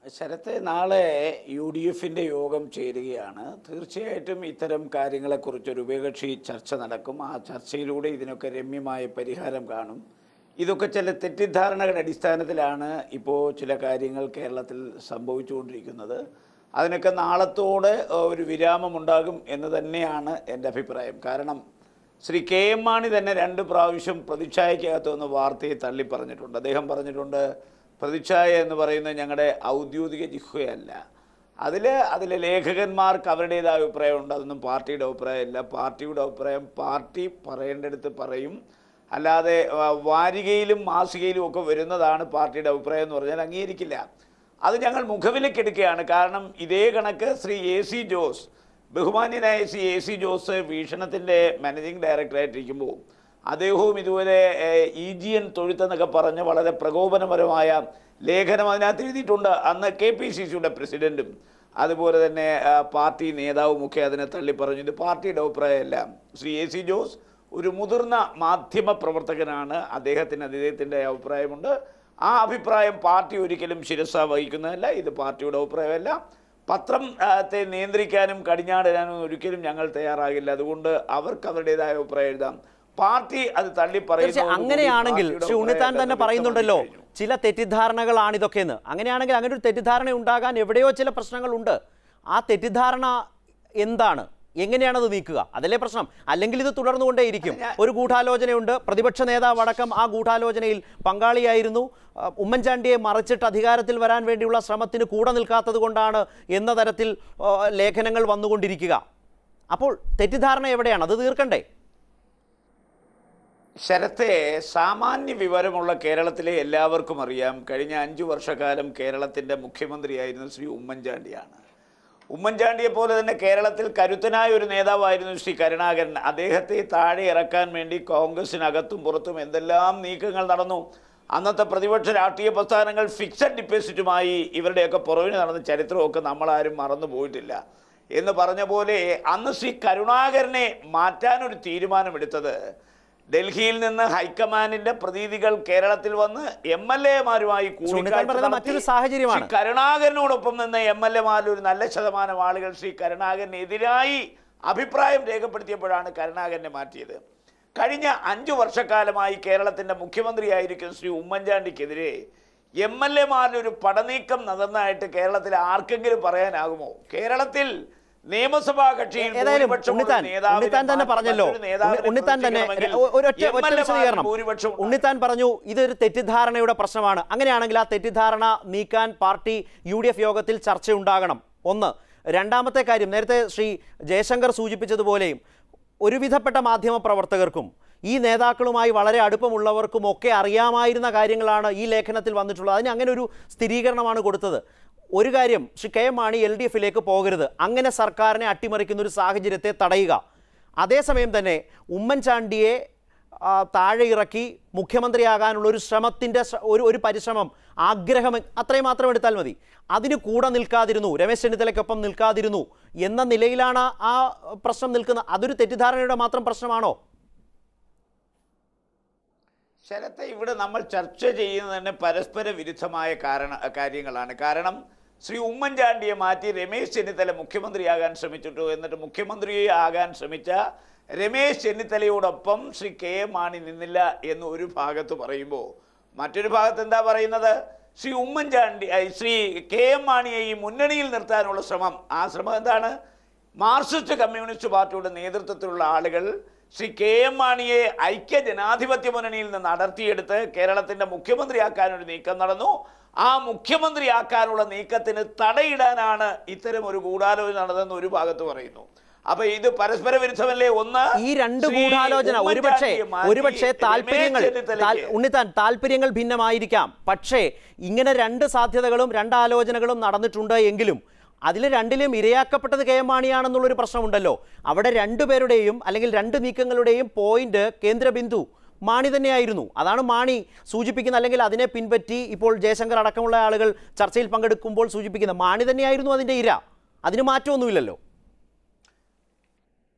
ശരത്തെ നാളെ യു ഡി എഫിൻ്റെ യോഗം ചേരുകയാണ് തീർച്ചയായിട്ടും ഇത്തരം കാര്യങ്ങളെക്കുറിച്ചൊരു ഉഭയകക്ഷി ചർച്ച നടക്കും ആ ചർച്ചയിലൂടെ ഇതിനൊക്കെ രമ്യമായ പരിഹാരം കാണും ഇതൊക്കെ ചില തെറ്റിദ്ധാരണകളുടെ അടിസ്ഥാനത്തിലാണ് ഇപ്പോൾ ചില കാര്യങ്ങൾ കേരളത്തിൽ സംഭവിച്ചുകൊണ്ടിരിക്കുന്നത് അതിനൊക്കെ നാളത്തോടെ ഏഹ്, ഒരു വിരാമമുണ്ടാകും എന്ന് തന്നെയാണ് എൻ്റെ അഭിപ്രായം കാരണം ശ്രീ കെ എം മാണി തന്നെ രണ്ട് പ്രാവശ്യം പ്രതിച്ഛായക്കകത്ത് വന്ന് വാർത്തയെ തള്ളി പറഞ്ഞിട്ടുണ്ട് അദ്ദേഹം പറഞ്ഞിട്ടുണ്ട് പ്രതിച്ഛായ എന്ന് പറയുന്നത് ഞങ്ങളുടെ ഔദ്യോഗിക ജിഹ്വയല്ല അതിൽ അതിലെ ലേഖകന്മാർക്ക് അവരുടേതായ അഭിപ്രായമുണ്ട് അതൊന്നും പാർട്ടിയുടെ അഭിപ്രായമല്ല പാർട്ടിയുടെ അഭിപ്രായം പാർട്ടി പറയേണ്ടടുത്ത് പറയും അല്ലാതെ ആ, വാരികയിലും മാസികയിലും ഒക്കെ വരുന്നതാണ് പാർട്ടിയുടെ അഭിപ്രായം എന്ന് പറഞ്ഞാൽ അംഗീകരിക്കില്ല അത് ഞങ്ങൾ മുഖവിലക്കെടുക്കുകയാണ് കാരണം ഇതേ കണക്ക് ശ്രീ എ സി ജോസ് ബഹുമാന്യനായ ശ്രീ എ സി ജോസ് വീക്ഷണത്തിൻ്റെ മാനേജിംഗ് ഡയറക്ടറായിട്ടിരിക്കുമ്പോൾ അദ്ദേഹവും ഇതുപോലെ ഇ ജി എൻ തൊഴുത്തെന്നൊക്കെ പറഞ്ഞ് വളരെ പ്രകോപനപരമായ ലേഖനം അതിനകത്ത് എഴുതിയിട്ടുണ്ട് അന്ന് കെ പി സി സിയുടെ പ്രസിഡൻറ്റും അതുപോലെ തന്നെ ആ, പാർട്ടി നേതാവുമൊക്കെ അതിനെ തള്ളി പറഞ്ഞു ഇത് പാർട്ടിയുടെ അഭിപ്രായമല്ല ശ്രീ എ സി ജോസ് ഒരു മുതിർന്ന മാധ്യമ പ്രവർത്തകനാണ് അദ്ദേഹത്തിന് അദ്ദേഹത്തിൻ്റെ അഭിപ്രായമുണ്ട് ആ അഭിപ്രായം പാർട്ടി ഒരിക്കലും ശിരസ വഹിക്കുന്നതല്ല ഇത് പാർട്ടിയുടെ അഭിപ്രായമല്ല പത്രം ആ, ത്തെ നിയന്ത്രിക്കാനും കടിഞ്ഞാടിടാനും ഒരിക്കലും ഞങ്ങൾ തയ്യാറാകില്ല അതുകൊണ്ട് അവർക്ക് അവരുടേതായ അഭിപ്രായം എഴുതാം പാർട്ടി അത് തള്ളി തീർച്ചയായും പറയുന്നതോടുകൂടി അങ്ങനെയാണെങ്കിൽ പാർട്ടിയുടെ ശ്രീ ഉണ്ണിത്താൻ അഭിപ്രായം തന്നെ വ്യക്തമാക്കി പറയുന്നുണ്ടല്ലോ കഴിഞ്ഞു. ചില തെറ്റിദ്ധാരണകളാണ് ഇതൊക്കെയെന്ന് അങ്ങനെയാണെങ്കിൽ അങ്ങനെ ഒരു തെറ്റിദ്ധാരണ ഉണ്ടാകാൻ എവിടെയോ ചില പ്രശ്നങ്ങളുണ്ട് ആ തെറ്റിദ്ധാരണ എന്താണ് എങ്ങനെയാണത് നീക്കുക അതല്ലേ പ്രശ്നം അല്ലെങ്കിൽ ഇത് തുടർന്നുകൊണ്ടേയിരിക്കും ഒരു ഗൂഢാലോചനയുണ്ട് പ്രതിപക്ഷ നേതാവ് അടക്കം ആ ഗൂഢാലോചനയിൽ പങ്കാളിയായിരുന്നു ആ, ഉമ്മൻചാണ്ടിയെ മറിച്ചിട്ട് അധികാരത്തിൽ വരാൻ വേണ്ടിയുള്ള ശ്രമത്തിന് കൂടെ നിൽക്കാത്തത് കൊണ്ടാണ് എന്ന തരത്തിൽ ആ, ലേഖനങ്ങൾ വന്നുകൊണ്ടിരിക്കുക അപ്പോൾ തെറ്റിദ്ധാരണ എവിടെയാണ് അത് തീർക്കണ്ടേ ശരത്തെ സാമാന്യ വിവരമുള്ള കേരളത്തിലെ എല്ലാവർക്കും അറിയാം കഴിഞ്ഞ അഞ്ചു വർഷക്കാലം കേരളത്തിൻ്റെ മുഖ്യമന്ത്രിയായിരുന്ന ശ്രീ ഉമ്മൻചാണ്ടിയാണ് ഉമ്മൻചാണ്ടിയെ പോലെ തന്നെ കേരളത്തിൽ കരുത്തനായ ഒരു നേതാവായിരുന്നു ശ്രീ കരുണാകരൻ അദ്ദേഹത്തെ താഴെ ഇറക്കാൻ വേണ്ടി കോൺഗ്രസിനകത്തും പുറത്തും എന്തെല്ലാം നീക്കങ്ങൾ നടന്നു അന്നത്തെ പ്രതിപക്ഷ രാഷ്ട്രീയ പ്രസ്ഥാനങ്ങൾ ഫിക്സഡ് ഡിപ്പോസിറ്റുമായി ഇവരുടെയൊക്കെ പുറവിന് നടന്ന ചരിത്രമൊക്കെ നമ്മളാരും മറന്നു പോയിട്ടില്ല എന്ന് പറഞ്ഞ പോലെ അന്ന് ശ്രീ കരുണാകരനെ മാറ്റാനൊരു തീരുമാനമെടുത്തത് ഡൽഹിയിൽ നിന്ന് ഹൈക്കമാൻഡിന്റെ പ്രതിനിധികൾ കേരളത്തിൽ വന്ന് എം എൽ എമാരുമായി ഉണ്ണിത്താൻ പറയുന്നത് മറ്റൊരു സാഹചര്യമാണ്. കരുണാകരനോടൊപ്പം നിന്ന് എം എൽ എമാരിൽ ഒരു നല്ല ശതമാനം ആളുകൾ ശ്രീ കരുണാകരനെതിരായി അഭിപ്രായം രേഖപ്പെടുത്തിയപ്പോഴാണ് കരുണാകരനെ മാറ്റിയത് കഴിഞ്ഞ അഞ്ചു വർഷക്കാലമായി കേരളത്തിന്റെ മുഖ്യമന്ത്രിയായിരിക്കും ശ്രീ ഉമ്മൻചാണ്ടിക്കെതിരെ എം എൽ എമാരിൽ ഒരു പടനീക്കം നടന്നതായിട്ട് കേരളത്തിൽ ആർക്കെങ്കിലും പറയാനാകുമോ കേരളത്തിൽ നിയമസഭാ കക്ഷിയിൽ ഏതായാലും ഭൂരിപക്ഷമുള്ള ഉണ്ണിത്താൻ നേതാവിനെ ഉണ്ണിത്താൻ തന്നെ മാറ്റി പറഞ്ഞല്ലോ മറ്റൊരു നേതാവിനെ ഉണ്ണി- ഉണ്ണിത്താൻ തന്നെ പ്രതിഷ്ഠിക്കണമെങ്കിൽ ഒ- ഒരൊറ്റ ഒറ്റ MLA മാരിൽ വിശദീകരണം ഭൂരിപക്ഷം ഉണ്ടാകും. ഉണ്ണിത്താൻ പറഞ്ഞു ഇതൊരു തെറ്റിദ്ധാരണയുടെ പ്രശ്നമാണ് അങ്ങനെയാണെങ്കിൽ ആ തെറ്റിദ്ധാരണ നീക്കാൻ പാർട്ടി യു ഡി എഫ് യോഗത്തിൽ ചർച്ചയുണ്ടാകണം ഒന്ന് രണ്ടാമത്തെ കാര്യം നേരത്തെ ശ്രീ ജയശങ്കർ സൂചിപ്പിച്ചതുപോലെയും ഒരുവിധപ്പെട്ട മാധ്യമ പ്രവർത്തകർക്കും ഈ നേതാക്കളുമായി വളരെ അടുപ്പമുള്ളവർക്കും ഒക്കെ അറിയാമായിരുന്ന കാര്യങ്ങളാണ് ഈ ലേഖനത്തിൽ വന്നിട്ടുള്ളത് അതിന് അങ്ങനെ ഒരു സ്ഥിരീകരണമാണ് കൊടുത്തത് ഒരു കാര്യം Shri K M Mani L D എഫിലേക്ക് പോകരുത് അങ്ങനെ സർക്കാരിനെ അട്ടിമറിക്കുന്ന ഒരു സാഹചര്യത്തെ തടയുക അതേസമയം തന്നെ ഉമ്മൻചാണ്ടിയെ ആ, താഴെ ഇറക്കി മുഖ്യമന്ത്രിയാകാനുള്ള ഒരു ശ്രമത്തിൻ്റെ ശ്ര- ഒരു ഒരു പരിശ്രമം ആഗ്രഹം അത്രയും മാത്രം എടുത്താൽ മതി അതിന് കൂടെ നിൽക്കാതിരുന്നു രമേശ് ചെന്നിത്തലയ്ക്കൊപ്പം നിൽക്കാതിരുന്നു എന്ന നിലയിലാണ് ആ പ്രശ്നം നിൽക്കുന്നത് അതൊരു തെറ്റിദ്ധാരണയുടെ മാത്രം പ്രശ്നമാണോ ശരത്തെ ഇവിടെ നമ്മൾ ചർച്ച ചെയ്യുന്നത് തന്നെ പരസ്പര വിരുദ്ധമായ കാരണ കാര്യങ്ങളാണ് കാരണം ശ്രീ ഉമ്മൻചാണ്ടിയെ മാറ്റി രമേശ് ചെന്നിത്തല മുഖ്യമന്ത്രിയാകാൻ ശ്രമിച്ചിട്ടു എന്നിട്ട് മുഖ്യമന്ത്രി ആകാൻ ശ്രമിച്ച രമേശ് ചെന്നിത്തലയോടൊപ്പം ശ്രീ കെ എം മാണി നിന്നില്ല എന്ന് ഒരു ഭാഗത്ത് പറയുമ്പോൾ മറ്റൊരു ഭാഗത്ത് എന്താ പറയുന്നത് ശ്രീ ഉമ്മൻചാണ്ടി ഐ, ശ്രീ കെ എം മാണിയെ ഈ മുന്നണിയിൽ നിർത്താനുള്ള ശ്രമം ആ ശ്രമം എന്താണ് മാർക്സിസ്റ്റ് കമ്മ്യൂണിസ്റ്റ് പാർട്ടിയുടെ നേതൃത്വത്തിലുള്ള ആളുകൾ ശ്രീ കെ എം മാണിയെ ഐക്യ ജനാധിപത്യ മുന്നണിയിൽ നിന്ന് അടർത്തിയെടുത്ത് കേരളത്തിന്റെ മുഖ്യമന്ത്രിയാക്കാൻ ഒരു നീക്കം നടന്നു ആ മുഖ്യമന്ത്രിയാക്കാനുള്ള നീക്കത്തിന് തടയിടാനാണ് ഇത്തരം ഒരു ഗൂഢാലോചന നടന്നെന്ന് ഒരു ഭാഗത്ത് പറയുന്നു അപ്പൊ ഇത് പരസ്പര വിരുദ്ധമല്ലേ ഒന്ന് ഈ രണ്ട് ശ്രീ ഗൂഢാലോചന ഒരുപക്ഷെ ഉമ്മൻചാണ്ടിയെ മാറ്റി ഒരുപക്ഷെ രമേശ് താല്പര്യങ്ങൾ ചെന്നിത്തലയ്ക്ക് താൽ- ഉണ്ണിത്താൻ താല്പര്യങ്ങൾ ഭിന്നമായിരിക്കാം പക്ഷേ ഇങ്ങനെ രണ്ട് സാധ്യതകളും രണ്ട് ആലോചനകളും നടന്നിട്ടുണ്ട് എങ്കിലും അതിൽ രണ്ടിലും ഇരയാക്കപ്പെട്ടത് കെ എം മാണിയാണെന്നുള്ളൊരു പ്രശ്നമുണ്ടല്ലോ അവിടെ രണ്ടുപേരുടെയും അല്ലെങ്കിൽ രണ്ട് നീക്കങ്ങളുടെയും പോയിന്റ് കേന്ദ്രബിന്ദു മാണി തന്നെയായിരുന്നു അതാണ് മാണി സൂചിപ്പിക്കുന്നത് അല്ലെങ്കിൽ അതിനെ പിൻപറ്റി ഇപ്പോൾ ജയശങ്കർ അടക്കമുള്ള ആളുകൾ ചർച്ചയിൽ പങ്കെടുക്കുമ്പോൾ സൂചിപ്പിക്കുന്നത് മാണി തന്നെയായിരുന്നു അതിൻ്റെ ഇര അതിന് മാറ്റമൊന്നുമില്ലല്ലോ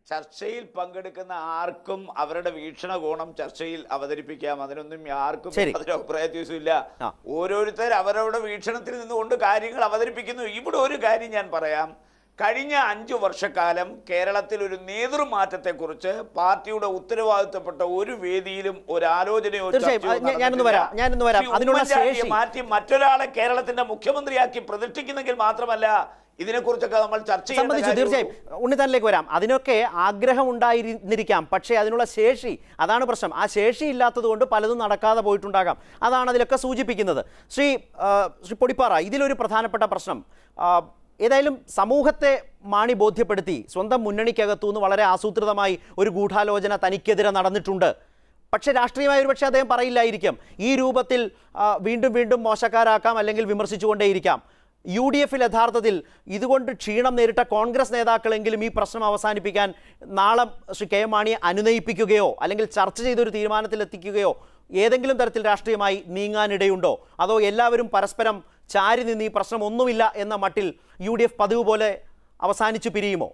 ചർച്ചയിൽ പങ്കെടുക്കുന്ന ആർക്കും അവരുടെ വീക്ഷണകോണം ചർച്ചയിൽ അവതരിപ്പിക്കാം അതിനൊന്നും ആർക്കും ശരി. യാതൊരു അഭിപ്രായ വ്യത്യാസമില്ല ആ. ഓരോരുത്തർ അവരവരുടെ വീക്ഷണത്തിൽ നിന്നുകൊണ്ട് കാര്യങ്ങൾ അവതരിപ്പിക്കുന്നു ഇവിടെ ഒരു കാര്യം ഞാൻ പറയാം കഴിഞ്ഞ അഞ്ചു വർഷക്കാലം കേരളത്തിൽ ഒരു നേതൃമാറ്റത്തെക്കുറിച്ച് പാർട്ടിയുടെ ഉത്തരവാദിത്തപ്പെട്ട ഒരു വേദിയിലും ഒരു ആലോചനയോ തീർച്ചയായും. ചർച്ചയോ ആ, ഞാൻ- ഞാനൊന്ന് നടന്നിട്ടില്ല. വരാം. ഞാനൊന്ന് വരാം. ശ്രീ അതിനുള്ള ഉമ്മൻചാണ്ടിയെ ശേഷി- മാറ്റി മറ്റൊരാളെ കേരളത്തിന്റെ മുഖ്യമന്ത്രിയാക്കി പ്രതിഷ്ഠിക്കുന്നെങ്കിൽ മാത്രമല്ല ഇതിനെക്കുറിച്ചൊക്കെ നമ്മൾ ചർച്ച ചെയ്യേണ്ട സംബന്ധിച്ചു കാര്യമുള്ളൂ. തീർച്ചയായും ഉണ്ണിത്താനിലേക്ക് വരാം അതിനൊക്കെ ആഗ്രഹം ഉണ്ടായിരുന്നിരിക്കാം പക്ഷേ അതിനുള്ള ശേഷി അതാണ് പ്രശ്നം ആ ശേഷി ഇല്ലാത്തത് കൊണ്ട് പലതും നടക്കാതെ പോയിട്ടുണ്ടാകാം അതാണ് അതിലൊക്കെ സൂചിപ്പിക്കുന്നത് ശ്രീ ആ, ശ്രീ പൊടിപ്പാറ ഇതിലൊരു പ്രധാനപ്പെട്ട പ്രശ്നം ആ, ഏതായാലും സമൂഹത്തെ മാണി ബോധ്യപ്പെടുത്തി സ്വന്തം മുന്നണിക്കകത്തുനിന്ന് വളരെ ആസൂത്രിതമായി ഒരു ഗൂഢാലോചന തനിക്കെതിരെ നടന്നിട്ടുണ്ട് പക്ഷേ രാഷ്ട്രീയമായ ഒരു പക്ഷേ അദ്ദേഹം പറയില്ലായിരിക്കും ഈ രൂപത്തിൽ ആ, വീണ്ടും വീണ്ടും മോശക്കാരാക്കാം അല്ലെങ്കിൽ വിമർശിച്ചുകൊണ്ടേയിരിക്കാം യു ഡി എഫിൽ യഥാർത്ഥത്തിൽ ഇതുകൊണ്ട് ക്ഷീണം നേരിട്ട കോൺഗ്രസ് നേതാക്കളെങ്കിലും ഈ പ്രശ്നം അവസാനിപ്പിക്കാൻ നാളെ ശ്രീ കെ എം മാണിയെ അനുനയിപ്പിക്കുകയോ അല്ലെങ്കിൽ ചർച്ച ചെയ്തൊരു തീരുമാനത്തിലെത്തിക്കുകയോ ഏതെങ്കിലും തരത്തിൽ രാഷ്ട്രീയമായി നീങ്ങാനിടയുണ്ടോ അതോ എല്ലാവരും പരസ്പരം ചാരി നിന്ന് ഈ പ്രശ്നം ഒന്നുമില്ല എന്ന മട്ടിൽ യു ഡി എഫ് പതിവ് പോലെ അവസാനിച്ചു പിരിയുമോ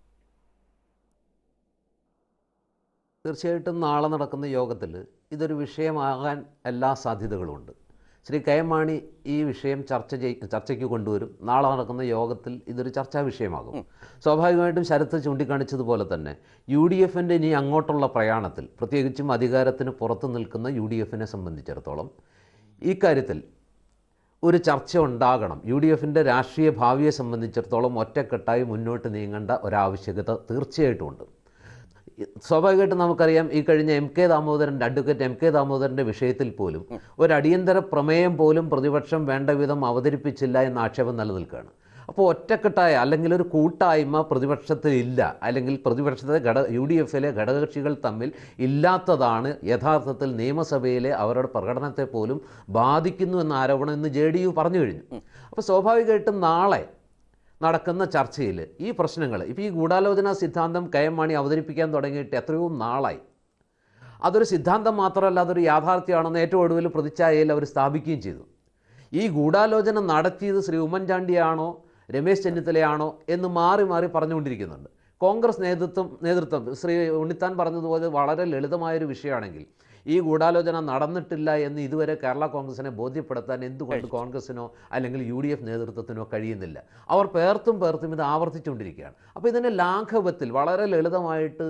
തീർച്ചയായിട്ടും നാളെ നടക്കുന്ന യോഗത്തിൽ ഇതൊരു വിഷയമാകാൻ എല്ലാ സാധ്യതകളുമുണ്ട് ശ്രീ കെ എം മാണി ഈ വിഷയം ചർച്ച ചെയ് ചർച്ചയ്ക്ക് കൊണ്ടുവരും നാളെ നടക്കുന്ന യോഗത്തിൽ ഇതൊരു ചർച്ചാ വിഷയമാകും സ്വാഭാവികമായിട്ടും ശരത്ത് ചൂണ്ടിക്കാണിച്ചതുപോലെ തന്നെ യു ഡി എഫിൻ്റെ ഇനി അങ്ങോട്ടുള്ള പ്രയാണത്തിൽ പ്രത്യേകിച്ചും അധികാരത്തിന് പുറത്തു നിൽക്കുന്ന യു ഡി എഫിനെ സംബന്ധിച്ചിടത്തോളം ഇക്കാര്യത്തിൽ ഒരു ചർച്ച ഉണ്ടാകണം യു ഡി എഫിൻ്റെ രാഷ്ട്രീയ ഭാവിയെ സംബന്ധിച്ചിടത്തോളം ഒറ്റക്കെട്ടായി മുന്നോട്ട് നീങ്ങേണ്ട ഒരാവശ്യകത തീർച്ചയായിട്ടും ഉണ്ട് സ്വാഭാവികമായിട്ടും നമുക്കറിയാം ഈ കഴിഞ്ഞ എം കെ ദാമോദരൻ്റെ അഡ്വക്കേറ്റ് എം കെ ദാമോദരൻ്റെ വിഷയത്തിൽ പോലും ഒരു അടിയന്തര പ്രമേയം പോലും പ്രതിപക്ഷം വേണ്ട വിധം അവതരിപ്പിച്ചില്ല എന്ന ആക്ഷേപം നിലനിൽക്കുകയാണ് അപ്പോൾ ഒറ്റക്കെട്ടായ അല്ലെങ്കിൽ ഒരു കൂട്ടായ്മ പ്രതിപക്ഷത്തിൽ ഇല്ല അല്ലെങ്കിൽ പ്രതിപക്ഷത്തെ ഘട യു ഡി എഫിലെ ഘടകകക്ഷികൾ തമ്മിൽ ഇല്ലാത്തതാണ് യഥാർത്ഥത്തിൽ നിയമസഭയിലെ അവരുടെ പ്രകടനത്തെ പോലും ബാധിക്കുന്നു എന്ന ആരോപണം ഇന്ന് ജെ ഡി യു പറഞ്ഞു കഴിഞ്ഞു അപ്പോൾ സ്വാഭാവികമായിട്ടും നാളെ നടക്കുന്ന ചർച്ചയിൽ ഈ പ്രശ്നങ്ങൾ ഇപ്പോൾ ഈ ഗൂഢാലോചന സിദ്ധാന്തം കെ എം മാണി അവതരിപ്പിക്കാൻ തുടങ്ങിയിട്ട് എത്രയോ നാളായി അതൊരു സിദ്ധാന്തം മാത്രമല്ല അതൊരു യാഥാർത്ഥ്യമാണെന്ന് ഏറ്റവും ഒടുവിൽ പ്രതിച്ഛായയിൽ അവർ സ്ഥാപിക്കുകയും ചെയ്തു ഈ ഗൂഢാലോചന നടത്തിയത് ശ്രീ ഉമ്മൻചാണ്ടിയാണോ രമേശ് ചെന്നിത്തലയാണോ എന്ന് മാറി മാറി പറഞ്ഞുകൊണ്ടിരിക്കുന്നുണ്ട് കോൺഗ്രസ് നേതൃത്വം നേതൃത്വം ശ്രീ ഉണ്ണിത്താൻ പറഞ്ഞതുപോലെ വളരെ ലളിതമായൊരു വിഷയമാണെങ്കിൽ ഈ ഗൂഢാലോചന നടന്നിട്ടില്ല എന്ന് ഇതുവരെ കേരള കോൺഗ്രസിനെ ബോധ്യപ്പെടുത്താൻ എന്തുകൊണ്ട് കോൺഗ്രസിനോ അല്ലെങ്കിൽ യു ഡി എഫ് നേതൃത്വത്തിനോ കഴിയുന്നില്ല അവർ പേർത്തും പേർത്തും ഇത് ആവർത്തിച്ചുകൊണ്ടിരിക്കുകയാണ് അപ്പോൾ ഇതിൻ്റെ ലാഘവത്തിൽ വളരെ ലളിതമായിട്ട്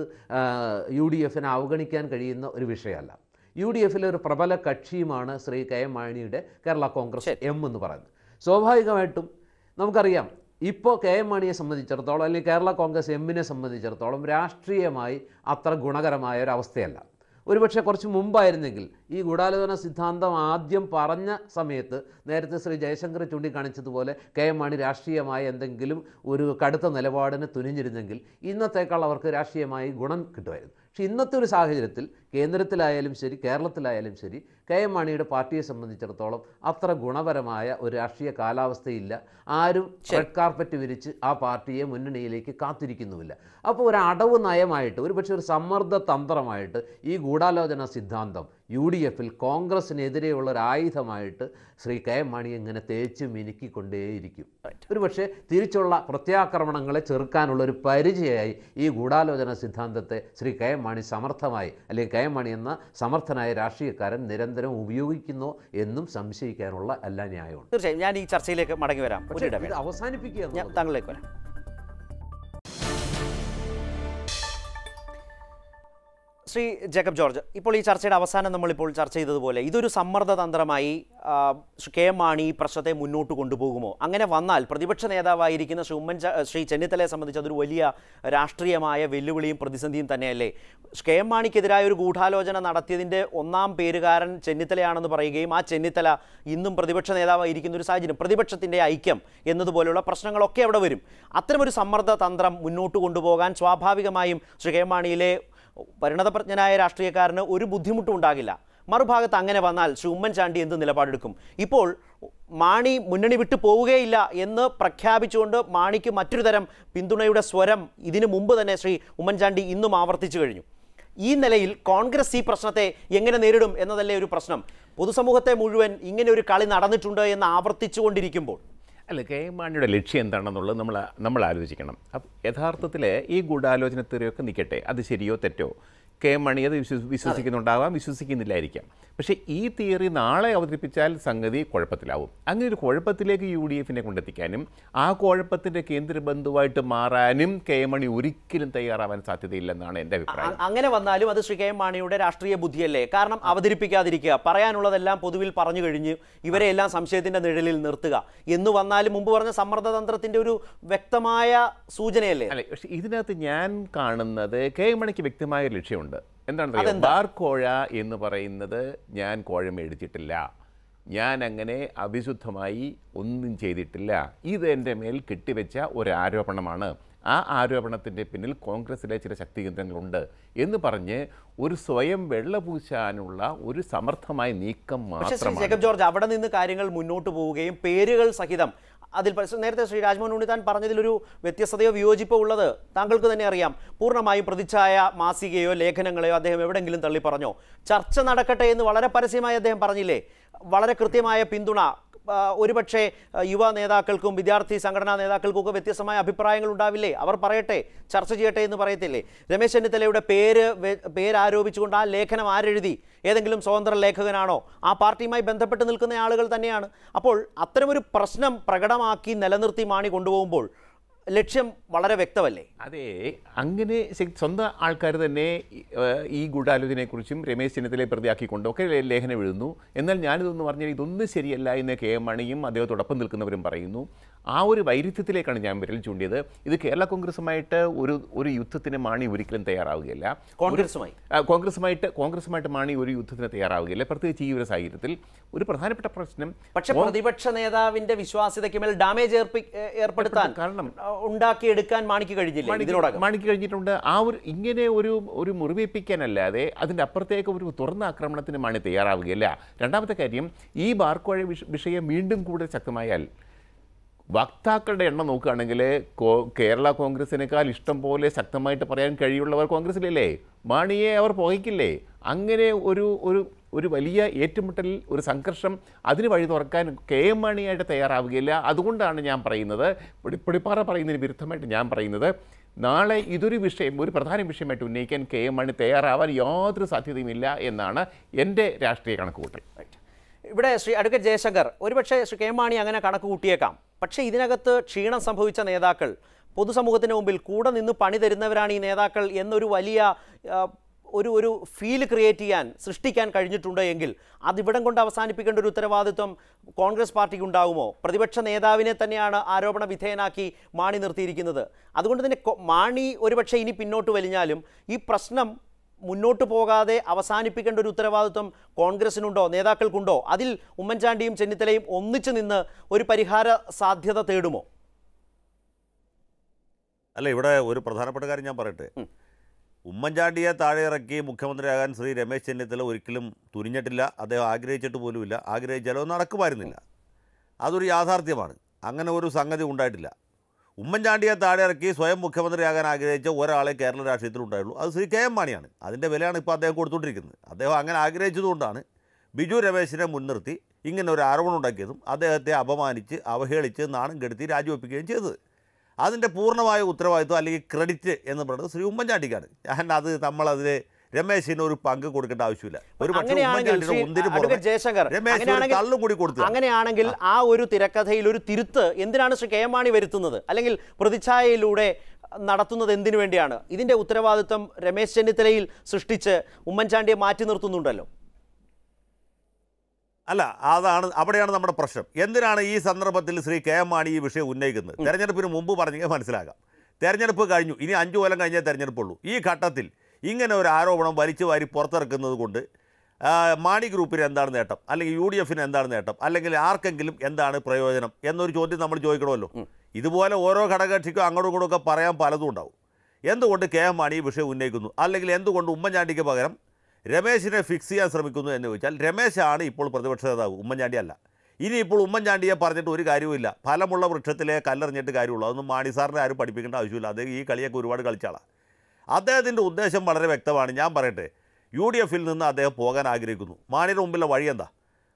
യു ഡി എഫിനെ അവഗണിക്കാൻ കഴിയുന്ന ഒരു വിഷയമല്ല യു ഡി എഫിലെ ഒരു പ്രബല കക്ഷിയുമാണ് ശ്രീ കെ എം മാണിയുടെ കേരള കോൺഗ്രസ് എം എന്ന് പറയുന്നത് സ്വാഭാവികമായിട്ടും നമുക്കറിയാം ഇപ്പോൾ കെ എം മാണിയെ സംബന്ധിച്ചിടത്തോളം അല്ലെങ്കിൽ കേരള കോൺഗ്രസ് എമ്മിനെ സംബന്ധിച്ചിടത്തോളം രാഷ്ട്രീയമായി അത്ര ഗുണകരമായ ഒരു അവസ്ഥയല്ല ഒരുപക്ഷെ കുറച്ച് മുമ്പായിരുന്നെങ്കിൽ ഈ ഗൂഢാലോചന സിദ്ധാന്തം ആദ്യം പറഞ്ഞ സമയത്ത് നേരത്തെ ശ്രീ ജയശങ്കർ ചൂണ്ടിക്കാണിച്ചതുപോലെ കെ എം മാണി രാഷ്ട്രീയമായ എന്തെങ്കിലും ഒരു കടുത്ത നിലപാടിന് തുനിഞ്ഞിരുന്നെങ്കിൽ ഇന്നത്തേക്കാൾ അവർക്ക് രാഷ്ട്രീയമായി ഗുണം കിട്ടുമായിരുന്നു പക്ഷേ ഇന്നത്തെ ഒരു സാഹചര്യത്തിൽ കേന്ദ്രത്തിലായാലും ശരി കേരളത്തിലായാലും ശരി കെ എം മാണിയുടെ പാർട്ടിയെ സംബന്ധിച്ചിടത്തോളം അത്ര ഗുണപരമായ ഒരു രാഷ്ട്രീയ കാലാവസ്ഥയില്ല ആരും റെഡ് കാർപ്പറ്റ് വിരിച്ച് ആ പാർട്ടിയെ മുന്നണിയിലേക്ക് കാത്തിരിക്കുന്നുമില്ല അപ്പോൾ ഒരു അടവ് നയമായിട്ട് ഒരു പക്ഷേ ഒരു സമ്മർദ്ദ തന്ത്രമായിട്ട് ഈ ഗൂഢാലോചന സിദ്ധാന്തം യു ഡി എഫിൽ കോൺഗ്രസിനെതിരെയുള്ള ഒരു ആയുധമായിട്ട് ശ്രീ കെ എം മാണി ഇങ്ങനെ തേച്ച് മിനുക്കിക്കൊണ്ടേയിരിക്കും ഒരു പക്ഷേ തിരിച്ചുള്ള പ്രത്യാക്രമണങ്ങളെ ചെറുക്കാനുള്ള ഒരു പരിചയമായി ഈ ഗൂഢാലോചന സിദ്ധാന്തത്തെ ശ്രീ കെ എം മാണി സമർത്ഥമായി അല്ലെങ്കിൽ കെ എം മാണി എന്ന സമർത്ഥനായ രാഷ്ട്രീയക്കാരൻ നിരന്തരം ഉപയോഗിക്കുന്നു എന്നും സംശയിക്കാനുള്ള എല്ലാ ന്യായമുണ്ട് തീർച്ചയായും ഞാൻ ഈ ചർച്ചയിലേക്ക് മടങ്ങി വരാം പക്ഷേ ഒരിടവേള. ഇത് അവസാനിപ്പിക്കുക ഞാൻ എന്നുള്ളത് താങ്കളിലേക്ക് വരാം ശ്രീ ജേക്കബ് ജോർജ് ഇപ്പോൾ ഈ ചർച്ചയുടെ അവസാനം നമ്മളിപ്പോൾ ചർച്ച ചെയ്തതുപോലെ ഇതൊരു സമ്മർദ്ദ തന്ത്രമായി ആ, ശ്രീ കെ എം മാണി ഈ പ്രശ്നത്തെ മുന്നോട്ട് കൊണ്ടുപോകുമോ അങ്ങനെ വന്നാൽ പ്രതിപക്ഷ നേതാവായിരിക്കുന്ന ശ്രീ ഉമ്മൻ ശ്രീ ചെന്നിത്തലയെ സംബന്ധിച്ച് അതൊരു വലിയ രാഷ്ട്രീയമായ വെല്ലുവിളിയും പ്രതിസന്ധിയും തന്നെയല്ലേ ശ്രീ കെ എം മാണിക്കെതിരായ ഒരു ഗൂഢാലോചന നടത്തിയതിൻ്റെ ഒന്നാം പേരുകാരൻ ചെന്നിത്തലയാണെന്ന് പറയുകയും ആ ചെന്നിത്തല ഇന്നും പ്രതിപക്ഷ നേതാവായിരിക്കുന്ന ഒരു സാഹചര്യം പ്രതിപക്ഷത്തിൻ്റെ ഐക്യം എന്നതുപോലെയുള്ള പ്രശ്നങ്ങളൊക്കെ അവിടെ വരും അത്തരമൊരു സമ്മർദ്ദ തന്ത്രം മുന്നോട്ട് കൊണ്ടുപോകാൻ സ്വാഭാവികമായും ശ്രീ കെ എം മാണിയിലെ പരിണതപ്രജ്ഞനായ രാഷ്ട്രീയക്കാരന് ഒരു ബുദ്ധിമുട്ടും ഉണ്ടാകില്ല മറുഭാഗത്ത് അങ്ങനെ വന്നാൽ ശ്രീ ഉമ്മൻചാണ്ടി എന്ത് നിലപാടെടുക്കും ഇപ്പോൾ മാണി മുന്നണി വിട്ടു പോവുകയില്ല എന്ന് പ്രഖ്യാപിച്ചുകൊണ്ട് മാണിക്ക് മറ്റൊരു തരം പിന്തുണയുടെ സ്വരം ഇതിനു മുമ്പ് തന്നെ ശ്രീ ഉമ്മൻചാണ്ടി ഇന്നും ആവർത്തിച്ചു കഴിഞ്ഞു ഈ നിലയിൽ കോൺഗ്രസ് ഈ പ്രശ്നത്തെ എങ്ങനെ നേരിടും എന്നതല്ലേ ഒരു പ്രശ്നം പൊതുസമൂഹത്തെ മുഴുവൻ ഇങ്ങനെ ഒരു കളി നടന്നിട്ടുണ്ട് എന്ന് ആവർത്തിച്ചുകൊണ്ടിരിക്കുമ്പോൾ അല്ല കെ എം മാണിയുടെ ലക്ഷ്യം എന്താണെന്നുള്ളത് നമ്മൾ നമ്മൾ ആലോചിക്കണം അപ്പം യഥാർത്ഥത്തിൽ ഈ ഗൂഢാലോചന തെറിയൊക്കെ നിൽക്കട്ടെ അത് ശരിയോ തെറ്റോ കെ എം മണി അത് വിശ്വ വിശ്വസിക്കുന്നുണ്ടാവാം വിശ്വസിക്കുന്നില്ലായിരിക്കാം പക്ഷേ ഈ തിയറി നാളെ അവതരിപ്പിച്ചാൽ സംഗതി കുഴപ്പത്തിലാവും അങ്ങനെ ഒരു കുഴപ്പത്തിലേക്ക് യു ഡി എഫിനെ കൊണ്ടെത്തിക്കാനും ആ കുഴപ്പത്തിൻ്റെ കേന്ദ്രബന്ധുവായിട്ട് മാറാനും കെ എം മണി ഒരിക്കലും തയ്യാറാവാൻ സാധ്യതയില്ലെന്നാണ് എൻ്റെ അഭിപ്രായം അ- അങ്ങനെ വന്നാലും അത് ശ്രീ കെ എം മാണിയുടെ രാഷ്ട്രീയ ബുദ്ധിയല്ലേ കാരണം അവതരിപ്പിക്കാതിരിക്കുക പറയാനുള്ളതെല്ലാം പൊതുവിൽ പറഞ്ഞു കഴിഞ്ഞു ഇവരെ എല്ലാം സംശയത്തിന്റെ നിഴലിൽ നിർത്തുക എന്ന് വന്നാലും മുമ്പ് പറഞ്ഞ സമ്മർദ്ദതന്ത്രത്തിന്റെ ഒരു വ്യക്തമായ സൂചനയല്ലേ അല്ലെ പക്ഷെ ഇതിനകത്ത് ഞാൻ കാണുന്നത് കെ എം മണിക്ക് വ്യക്തമായ ഒരു ലക്ഷ്യമുണ്ട് എന്താണ് അതെന്താ? ബാർ കോഴ എന്ന് പറയുന്നത് ഞാൻ കോഴ മേടിച്ചിട്ടില്ല ഞാൻ അങ്ങനെ അവിശുദ്ധമായി ഒന്നും ചെയ്തിട്ടില്ല ഇത് എൻ്റെ മേൽ കെട്ടിവെച്ച ഒരു ആരോപണമാണ് ആ ആരോപണത്തിൻ്റെ പിന്നിൽ കോൺഗ്രസിലെ ചില ശക്തി കേന്ദ്രങ്ങളുണ്ട് എന്ന് പറഞ്ഞ് ഒരു സ്വയം വെള്ളപൂശാനുള്ള ഒരു സമർത്ഥമായ നീക്കം പക്ഷേ ശ്രീ മാത്രമാണ് ജേക്കബ് ജോർജ് അവിടെ നിന്ന് കാര്യങ്ങൾ മുന്നോട്ട് പോവുകയും പേരുകൾ സഹിതം അതിൽ പ- നേരത്തെ ശ്രീ രാജ്മോഹൻ ഉണ്ണിത്താൻ പറഞ്ഞതിലൊരു വ്യത്യസ്തതയോ വിയോജിപ്പോ ഉള്ളത് താങ്കൾക്ക് തന്നെ അറിയാം പൂർണ്ണമായും പ്രതിച്ഛായ മാസികയോ ലേഖനങ്ങളെയോ അദ്ദേഹം എവിടെങ്കിലും തള്ളി പറഞ്ഞോ ചർച്ച നടക്കട്ടെ എന്ന് വളരെ പരസ്യമായി അദ്ദേഹം പറഞ്ഞില്ലേ വളരെ കൃത്യമായ പിന്തുണ ആ, ഒരുപക്ഷെ ആ, യുവ നേതാക്കൾക്കും വിദ്യാർത്ഥി സംഘടനാ നേതാക്കൾക്കും ഒക്കെ വ്യത്യസ്തമായ അഭിപ്രായങ്ങൾ ഉണ്ടാവില്ലേ അവർ പറയട്ടെ ചർച്ച ചെയ്യട്ടെ എന്ന് പറയത്തില്ലേ രമേശ് ചെന്നിത്തലയുടെ പേര് വെ- പേര് ആരോപിച്ചുകൊണ്ട് ആ ലേഖനം ആരെഴുതി ഏതെങ്കിലും സ്വതന്ത്ര ലേഖകനാണോ ആ പാർട്ടിയുമായി ബന്ധപ്പെട്ട് നിൽക്കുന്ന ആളുകൾ തന്നെയാണ് അപ്പോൾ അത്തരമൊരു പ്രശ്നം പ്രകടമാക്കി നിലനിർത്തി മാണി കൊണ്ടുപോകുമ്പോൾ ലക്ഷ്യം വളരെ വ്യക്തമല്ലേ അതെ അങ്ങനെ ശ- സ്വന്തം ആൾക്കാർ തന്നെ ഈ, ഏഹ്, ഈ ഗൂഢാലോചനയെക്കുറിച്ചും രമേശ് ചെന്നിത്തലയെ പ്രതിയാക്കിക്കൊണ്ടും ഒക്കെ ലേ- ലേഖനം എഴുതുന്നു എന്നാൽ ഞാനിതൊന്ന് പറഞ്ഞാൽ ഇതൊന്നും ശരിയല്ല എന്ന് കെ എം മണിയും അദ്ദേഹത്തോടൊപ്പം നിൽക്കുന്നവരും പറയുന്നു ആ ഒരു വൈരുദ്ധ്യത്തിലേക്കാണ് ഞാൻ വിരൽ ചൂണ്ടിയത് ഇത് കേരള കോൺഗ്രസുമായിട്ട് ഒരു ഒരു യുദ്ധത്തിന് മാണി ഒരിക്കലും തയ്യാറാവുകയില്ല കോൺഗ്രസുമായി ആ, കോൺഗ്രസുമായിട്ട് കോൺഗ്രസുമായിട്ട് മാണി ഒരു യുദ്ധത്തിന് തയ്യാറാവുകയില്ല പ്രത്യേകിച്ച് ഈ ഒരു സാഹചര്യത്തിൽ ഒരു പ്രധാനപ്പെട്ട പ്രശ്നം പക്ഷെ പ്രതിപക്ഷ നേതാവിന്റെ വിശ്വാസ്യതയ്ക്ക് മേൽ ഡാമേജ് ഏർപ്പി ഏ- ഏർപ്പെടുത്താൻ കാരണം ആ, ഉണ്ടാക്കിയെടുക്കാൻ മാണിക്ക് കഴിഞ്ഞില്ലേ മാണിക്ക് ഇതിനോടകം മാണിക്ക് കഴിഞ്ഞിട്ടുണ്ട് ആ ഒരു ഇങ്ങനെ ഒരു ഒരു മുറിവേൽപ്പിക്കാനല്ലാതെ അതിൻ്റെ അപ്പുറത്തേക്ക് ഒരു തുറന്ന ആക്രമണത്തിന് മാണി തയ്യാറാവുകയില്ല രണ്ടാമത്തെ കാര്യം ഈ ബാർക്കോഴ വിഷ- വിഷയം വീണ്ടും കൂടുതൽ ശക്തമായാൽ വക്താക്കളുടെ എണ്ണം നോക്കുകയാണെങ്കിൽ കോ കേരള കോൺഗ്രസിനേക്കാൾ ഇഷ്ടം പോലെ ശക്തമായിട്ട് പറയാൻ കഴിയുള്ളവർ കോൺഗ്രസിലല്ലേ മാണിയെ അവർ പുകയ്ക്കില്ലേ അങ്ങനെ ഒരു ഒരു ഒരു വലിയ ഏറ്റുമുട്ടൽ ഒരു സംഘർഷം അതിന് വഴി തുറക്കാൻ കെ എം മാണിയായിട്ട് തയ്യാറാവുകയില്ല അതുകൊണ്ടാണ് ഞാൻ പറയുന്നത് പിടി- പിടിപ്പാറ പറയുന്നതിന് വിരുദ്ധമായിട്ട് ഞാൻ പറയുന്നത് നാളെ ഇതൊരു വിഷയം ഒരു പ്രധാന വിഷയമായിട്ട് ഉന്നയിക്കാൻ കെ എം മാണി തയ്യാറാവാൻ യാതൊരു സാധ്യതയുമില്ല എന്നാണ് എൻ്റെ രാഷ്ട്രീയ കണക്കുകൂട്ടൽ ഇവിടെ ശ്രീ അഡ്വക്കേറ്റ് ജയശങ്കർ ഒരുപക്ഷെ ശ്രീ കെ എം മാണി അങ്ങനെ കണക്ക് കൂട്ടിയേക്കാം പക്ഷേ ഇതിനകത്ത് ക്ഷീണം സംഭവിച്ച നേതാക്കൾ പൊതുസമൂഹത്തിന് മുമ്പിൽ കൂടെ നിന്ന് പണി തരുന്നവരാണ് ഈ നേതാക്കൾ എന്നൊരു വലിയ ആ, ഒരു ഒരു ഫീൽ ക്രിയേറ്റ് ചെയ്യാൻ സൃഷ്ടിക്കാൻ കഴിഞ്ഞിട്ടുണ്ട് എങ്കിൽ അതിവിടം കൊണ്ട് അവസാനിപ്പിക്കേണ്ട ഒരു ഉത്തരവാദിത്വം കോൺഗ്രസ് പാർട്ടിക്ക് ഉണ്ടാകുമോ പ്രതിപക്ഷ നേതാവിനെ തന്നെയാണ് ആരോപണ വിധേയനാക്കി മാണി നിർത്തിയിരിക്കുന്നത് അതുകൊണ്ട് തന്നെ കൊ- മാണി ഒരുപക്ഷെ ഇനി പിന്നോട്ട് വലിഞ്ഞാലും ഈ പ്രശ്നം മുന്നോട്ട് പോകാതെ അവസാനിപ്പിക്കേണ്ട ഒരു ഉത്തരവാദിത്വം കോൺഗ്രസിനുണ്ടോ നേതാക്കൾക്കുണ്ടോ അതിൽ ഉമ്മൻചാണ്ടിയും ചെന്നിത്തലയും ഒന്നിച്ചു നിന്ന് ഒരു പരിഹാര സാധ്യത തേടുമോ അല്ല ഇവിടെ ഒരു പ്രധാനപ്പെട്ട കാര്യം ഞാൻ പറയട്ടെ ഉമ്മൻചാണ്ടിയെ താഴെ ഇറക്കി മുഖ്യമന്ത്രിയാകാൻ ശ്രീ രമേശ് ചെന്നിത്തല ഒരിക്കലും തുനിഞ്ഞിട്ടില്ല അദ്ദേഹം ആഗ്രഹിച്ചിട്ട് പോലുമില്ല ആഗ്രഹിച്ചാലോ നടക്കുമായിരുന്നില്ല അതൊരു യാഥാർത്ഥ്യമാണ് അങ്ങനെ ഒരു സംഗതി ഉണ്ടായിട്ടില്ല ഉമ്മൻചാണ്ടിയെ താഴെ ഇറക്കി സ്വയം മുഖ്യമന്ത്രിയാകാൻ ആഗ്രഹിച്ച ഒരാളെ കേരള രാഷ്ട്രീയത്തിൽ ഉണ്ടായുള്ളൂ അത് ശ്രീ കെ എം മാണിയാണ് അതിൻ്റെ വിലയാണ് ഇപ്പോൾ അദ്ദേഹം കൊടുത്തുകൊണ്ടിരിക്കുന്നത് അദ്ദേഹം അങ്ങനെ ആഗ്രഹിച്ചതുകൊണ്ടാണ് ബിജു രമേശിനെ മുൻനിർത്തി ഇങ്ങനെ ഒരു ആരോപണം ഉണ്ടാക്കിയതും അദ്ദേഹത്തെ അപമാനിച്ച് അവഹേളിച്ച് നാണം കെടുത്തി രാജിവെപ്പിക്കുകയും ചെയ്തത് അതിൻ്റെ പൂർണ്ണമായ ഉത്തരവാദിത്വം അല്ലെങ്കിൽ ക്രെഡിറ്റ് എന്ന് പറയുന്നത് ശ്രീ ഉമ്മൻചാണ്ടിക്കാണ് ഞാൻ അത് നമ്മളതിൽ രമേശിന് ഒരു പങ്ക് കൊടുക്കേണ്ട ആവശ്യമില്ല ഒരു പക്ഷേ അങ്ങനെയാണെങ്കിൽ ഉമ്മൻചാണ്ടിയുടെ ശ്രീ മുന്തിരി പുറമെ അഡ്വക്കേറ്റ് ജയശങ്കർ രമേശ് ഒരു അങ്ങനെയാണെങ്കിൽ തള്ളും കൂടി കൊടുത്തു അങ്ങനെയാണെങ്കിൽ ആ ഒരു തിരക്കഥയിൽ ഒരു തിരുത്ത് എന്തിനാണ് ശ്രീ കെ എം മാണി വരുത്തുന്നത് അല്ലെങ്കിൽ പ്രതിച്ഛായയിലൂടെ നടത്തുന്നത് എന്തിനു വേണ്ടിയാണ് ഇതിന്റെ ഉത്തരവാദിത്വം രമേശ് ചെന്നിത്തലയിൽ സൃഷ്ടിച്ച് ഉമ്മൻചാണ്ടിയെ മാറ്റി നിർത്തുന്നുണ്ടല്ലോ അല്ല അതാണ് അവിടെയാണ് നമ്മുടെ പ്രശ്നം എന്തിനാണ് ഈ സന്ദർഭത്തിൽ ശ്രീ കെ എം മാണി ഈ വിഷയം ഉന്നയിക്കുന്നത് തെരഞ്ഞെടുപ്പിന് മുമ്പ് പറഞ്ഞെങ്കിൽ മനസ്സിലാക്കാം തെരഞ്ഞെടുപ്പ് കഴിഞ്ഞു ഇനി അഞ്ചു കൊല്ലം കഴിഞ്ഞേ തെരഞ്ഞെടുപ്പുള്ളൂ ഈ ഘട്ടത്തിൽ ഇങ്ങനെ ഒരു ആരോപണം വലിച്ചു വാരി പുറത്തിറക്കുന്നത് കൊണ്ട് ആ, മാണി ഗ്രൂപ്പിന് എന്താണ് നേട്ടം അല്ലെങ്കിൽ യു ഡി എഫിന് എന്താണ് നേട്ടം അല്ലെങ്കിൽ ആർക്കെങ്കിലും എന്താണ് പ്രയോജനം എന്നൊരു ചോദ്യം നമ്മൾ ചോദിക്കണമല്ലോ ഇതുപോലെ ഓരോ ഘടകകക്ഷിക്കും അങ്ങോട്ടും ഇങ്ങോട്ടും ഒക്കെ പറയാൻ പലതും ഉണ്ടാവും എന്തുകൊണ്ട് കെ എം മാണി ഈ വിഷയം ഉന്നയിക്കുന്നു അല്ലെങ്കിൽ എന്തുകൊണ്ട് ഉമ്മൻചാണ്ടിക്ക് പകരം രമേശിനെ ഫിക്സ് ചെയ്യാൻ ശ്രമിക്കുന്നു എന്ന് ചോദിച്ചാൽ രമേശാണ് ഇപ്പോൾ പ്രതിപക്ഷ നേതാവ് ഉമ്മൻചാണ്ടി അല്ല ഇനിയിപ്പോൾ ഉമ്മൻചാണ്ടിയെ പറഞ്ഞിട്ട് ഒരു കാര്യവുമില്ല ഫലമുള്ള വൃക്ഷത്തിലെ കല്ലെറിഞ്ഞിട്ട് കാര്യമുള്ളൂ അതൊന്നും മാണി സാറിനെ ആരും പഠിപ്പിക്കേണ്ട ആവശ്യമില്ല അദ്ദേഹം ഈ കളിയൊക്കെ ഒരുപാട് കളിച്ചാളാണ് അദ്ദേഹത്തിൻ്റെ ഉദ്ദേശം വളരെ വ്യക്തമാണ് ഞാൻ പറയട്ടെ യു ഡി എഫിൽ നിന്ന് അദ്ദേഹം പോകാൻ ആഗ്രഹിക്കുന്നു മാണിയുടെ മുമ്പിലെ വഴി എന്താ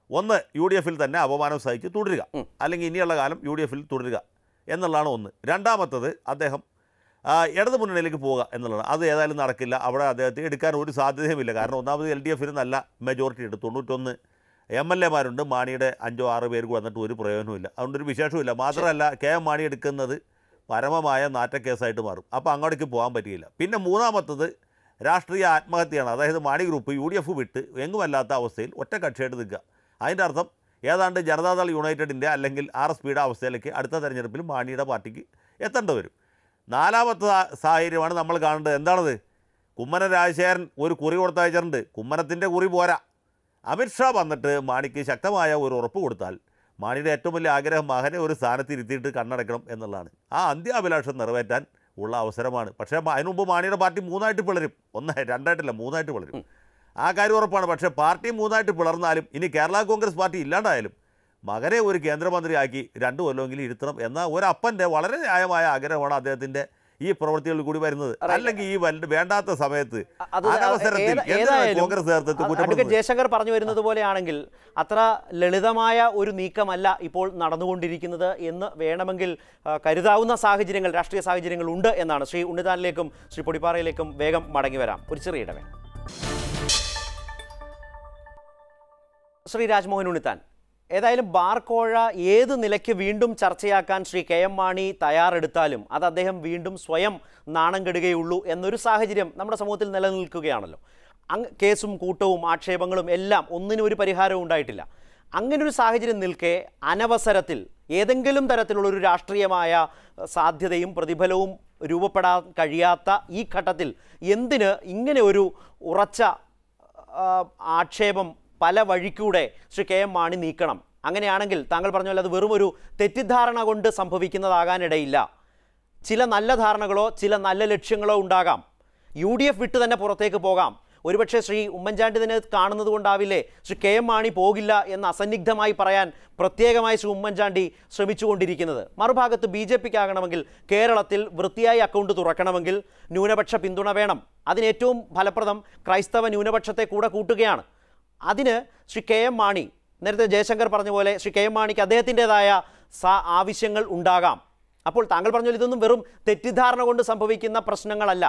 ഒന്ന് യു ഡി എഫിൽ തന്നെ അപമാനം സഹിച്ച് തുടരുക അല്ലെങ്കിൽ ഇനിയുള്ള കാലം യു ഡി എഫിൽ തുടരുക എന്നുള്ളതാണ് ഒന്ന് രണ്ടാമത്തത് അദ്ദേഹം ആ, ഇടത് മുന്നണിയിലേക്ക് പോവുക എന്നുള്ളതാണ് അത് ഏതായാലും നടക്കില്ല അവിടെ അദ്ദേഹത്തെ എടുക്കാൻ ഒരു സാധ്യതയുമില്ല കാരണം ഒന്നാമത് എൽ ഡി എഫിന് നല്ല മെജോറിറ്റി ഉണ്ട് തൊണ്ണൂറ്റൊന്ന് എം എൽ എമാരുണ്ട് മാണിയുടെ അഞ്ചോ ആറോ പേർക്ക് വന്നിട്ട് ഒരു പ്രയോജനവുമില്ല അതുകൊണ്ടൊരു വിശേഷവുമില്ല മാത്രമല്ല കെ എം മാണി എടുക്കുന്നത് പരമമായ നാറ്റക്കേസായിട്ട് മാറും അപ്പോൾ അങ്ങോട്ടേക്ക് പോകാൻ പറ്റുകയില്ല പിന്നെ മൂന്നാമത്തത് രാഷ്ട്രീയ ആത്മഹത്യയാണ് അതായത് Mani group U D F വിട്ട് എങ്ങുമല്ലാത്ത അവസ്ഥയിൽ ഒറ്റ കക്ഷിയായിട്ട് നിൽക്കുക അതിൻ്റെ അർത്ഥം ഏതാണ്ട് ജനതാദൾ യുണൈറ്റഡിൻ്റെ അല്ലെങ്കിൽ ആർ എസ് പിയുടെ അവസ്ഥയിലേക്ക് അടുത്ത തെരഞ്ഞെടുപ്പിൽ മാണിയുടെ പാർട്ടിക്ക് എത്തേണ്ടി വരും നാലാമത്തെ സാ- സാഹചര്യമാണ് നമ്മൾ കാണേണ്ടത് എന്താണത് കുമ്മനം രാജശേഖരൻ ഒരു കുറി കൊടുത്തയച്ചിട്ടുണ്ട് കുമ്മനത്തിൻ്റെ കുറി പോരാ അമിത്ഷാ വന്നിട്ട് മാണിക്ക് ശക്തമായ ഒരു ഉറപ്പ് കൊടുത്താൽ മാണിയുടെ ഏറ്റവും വലിയ ആഗ്രഹം മകനെ ഒരു സ്ഥാനത്ത് ഇരുത്തിയിട്ട് കണ്ണടക്കണം എന്നുള്ളതാണ് ആ അന്ത്യാഭിലാഷം നിറവേറ്റാൻ ഉള്ള അവസരമാണ് പക്ഷേ മ- അതിനു മുമ്പ് മാണിയുടെ പാർട്ടി മൂന്നായിട്ട് പിളരും ഒന്ന് രണ്ടായിട്ടല്ല മൂന്നായിട്ട് പിളരും ആ കാര്യം ഉറപ്പാണ് പക്ഷേ പാർട്ടി മൂന്നായിട്ട് പിളർന്നാലും ഇനി കേരള കോൺഗ്രസ് പാർട്ടി ഇല്ലാണ്ടായാലും മകനെ ഒരു കേന്ദ്രമന്ത്രിയാക്കി രണ്ടു കൊല്ലമെങ്കിലും ഇരുത്തണം എന്ന ഒരപ്പൻ്റെ വളരെ ന്യായമായ ആഗ്രഹമാണ് അദ്ദേഹത്തിൻ്റെ ഈ പ്രവൃത്തികളിൽ കൂടി വരുന്നത് അല്ലെങ്കിൽ ഈ വല്ല- വേണ്ടാത്ത സമയത്ത് അത് അനവസരത്തിൽ ഏത- എന്തിനാണ് ഏതായാലും കോൺഗ്രസ് നേതൃത്വത്തെ അഡ്വക്കേറ്റ് കുറ്റപ്പെടുത്തുന്നത് ജയശങ്കർ പറഞ്ഞു വരുന്നത് പോലെയാണെങ്കിൽ അത്ര ലളിതമായ ഒരു നീക്കമല്ല ഇപ്പോൾ നടന്നുകൊണ്ടിരിക്കുന്നത് എന്ന് വേണമെങ്കിൽ ആ, കരുതാവുന്ന സാഹചര്യങ്ങൾ രാഷ്ട്രീയ സാഹചര്യങ്ങൾ ഉണ്ട് എന്നാണ് ശ്രീ ഉണ്ണിതാനിലേക്കും ശ്രീ പൊടിപ്പാറയിലേക്കും വേഗം മടങ്ങി വരാം ഒരു ചെറിയ ഇടവേള ശ്രീ രാജ്മോഹൻ ഉണ്ണിത്താൻ ഏതായാലും ബാർ കോഴ ഏത് നിലയ്ക്ക് വീണ്ടും ചർച്ചയാക്കാൻ ശ്രീ കെ എം മാണി തയ്യാറെടുത്താലും അത് അദ്ദേഹം വീണ്ടും സ്വയം നാണം കെടുകയുള്ളൂ എന്നൊരു സാഹചര്യം നമ്മുടെ സമൂഹത്തിൽ നിലനിൽക്കുകയാണല്ലോ അങ്ങ് കേസും കൂട്ടവും ആക്ഷേപങ്ങളും എല്ലാം ഒന്നിനും ഒരു പരിഹാരവും ഉണ്ടായിട്ടില്ല അങ്ങനൊരു സാഹചര്യം നിൽക്കെ അനവസരത്തിൽ ഏതെങ്കിലും തരത്തിലുള്ള ഒരു രാഷ്ട്രീയമായ അഹ്, സാധ്യതയും പ്രതിഫലവും രൂപപ്പെടാൻ കഴിയാത്ത ഈ ഘട്ടത്തിൽ എന്തിന് ഇങ്ങനെ ഒരു ഉറച്ച ആ, ആക്ഷേപം പല വഴിക്കൂടെ ശ്രീ കെ എം മാണി നീക്കണം അങ്ങനെയാണെങ്കിൽ താങ്കൾ പറഞ്ഞ പോലെ അത് വെറും ഒരു തെറ്റിദ്ധാരണ കൊണ്ട് സംഭവിക്കുന്നതാകാനിടയില്ല ചില നല്ല ധാരണകളോ ചില നല്ല ലക്ഷ്യങ്ങളോ ഉണ്ടാകാം യു ഡി എഫ് വിട്ട് തന്നെ പുറത്തേക്ക് പോകാം ഒരുപക്ഷെ ശ്രീ ഉമ്മൻചാണ്ടി തന്നെ കാണുന്നത് കൊണ്ടാവില്ലേ ശ്രീ കെ എം മാണി പോകില്ല എന്ന് അസന്നിഗ്ധമായി പറയാൻ പ്രത്യേകമായി ശ്രീ ഉമ്മൻചാണ്ടി ശ്രമിച്ചുകൊണ്ടിരിക്കുന്നത് മറുഭാഗത്ത് ബി ജെ പിക്ക് ആകണമെങ്കിൽ കേരളത്തിൽ വൃത്തിയായി അക്കൗണ്ട് തുറക്കണമെങ്കിൽ ന്യൂനപക്ഷ പിന്തുണ വേണം അതിന് ഏറ്റവും ഫലപ്രദം ക്രൈസ്തവ ന്യൂനപക്ഷത്തെ കൂടെ കൂട്ടുകയാണ് അതിന് ശ്രീ കെ എം മാണി നേരത്തെ ജയശങ്കർ പറഞ്ഞ പോലെ ശ്രീ കെ എം മാണിക്ക് അദ്ദേഹത്തിൻ്റെതായ സാ ആവശ്യങ്ങൾ ഉണ്ടാകാം അപ്പോൾ താങ്കൾ പറഞ്ഞ പോലെ ഇതൊന്നും വെറും തെറ്റിദ്ധാരണ കൊണ്ട് സംഭവിക്കുന്ന പ്രശ്നങ്ങളല്ല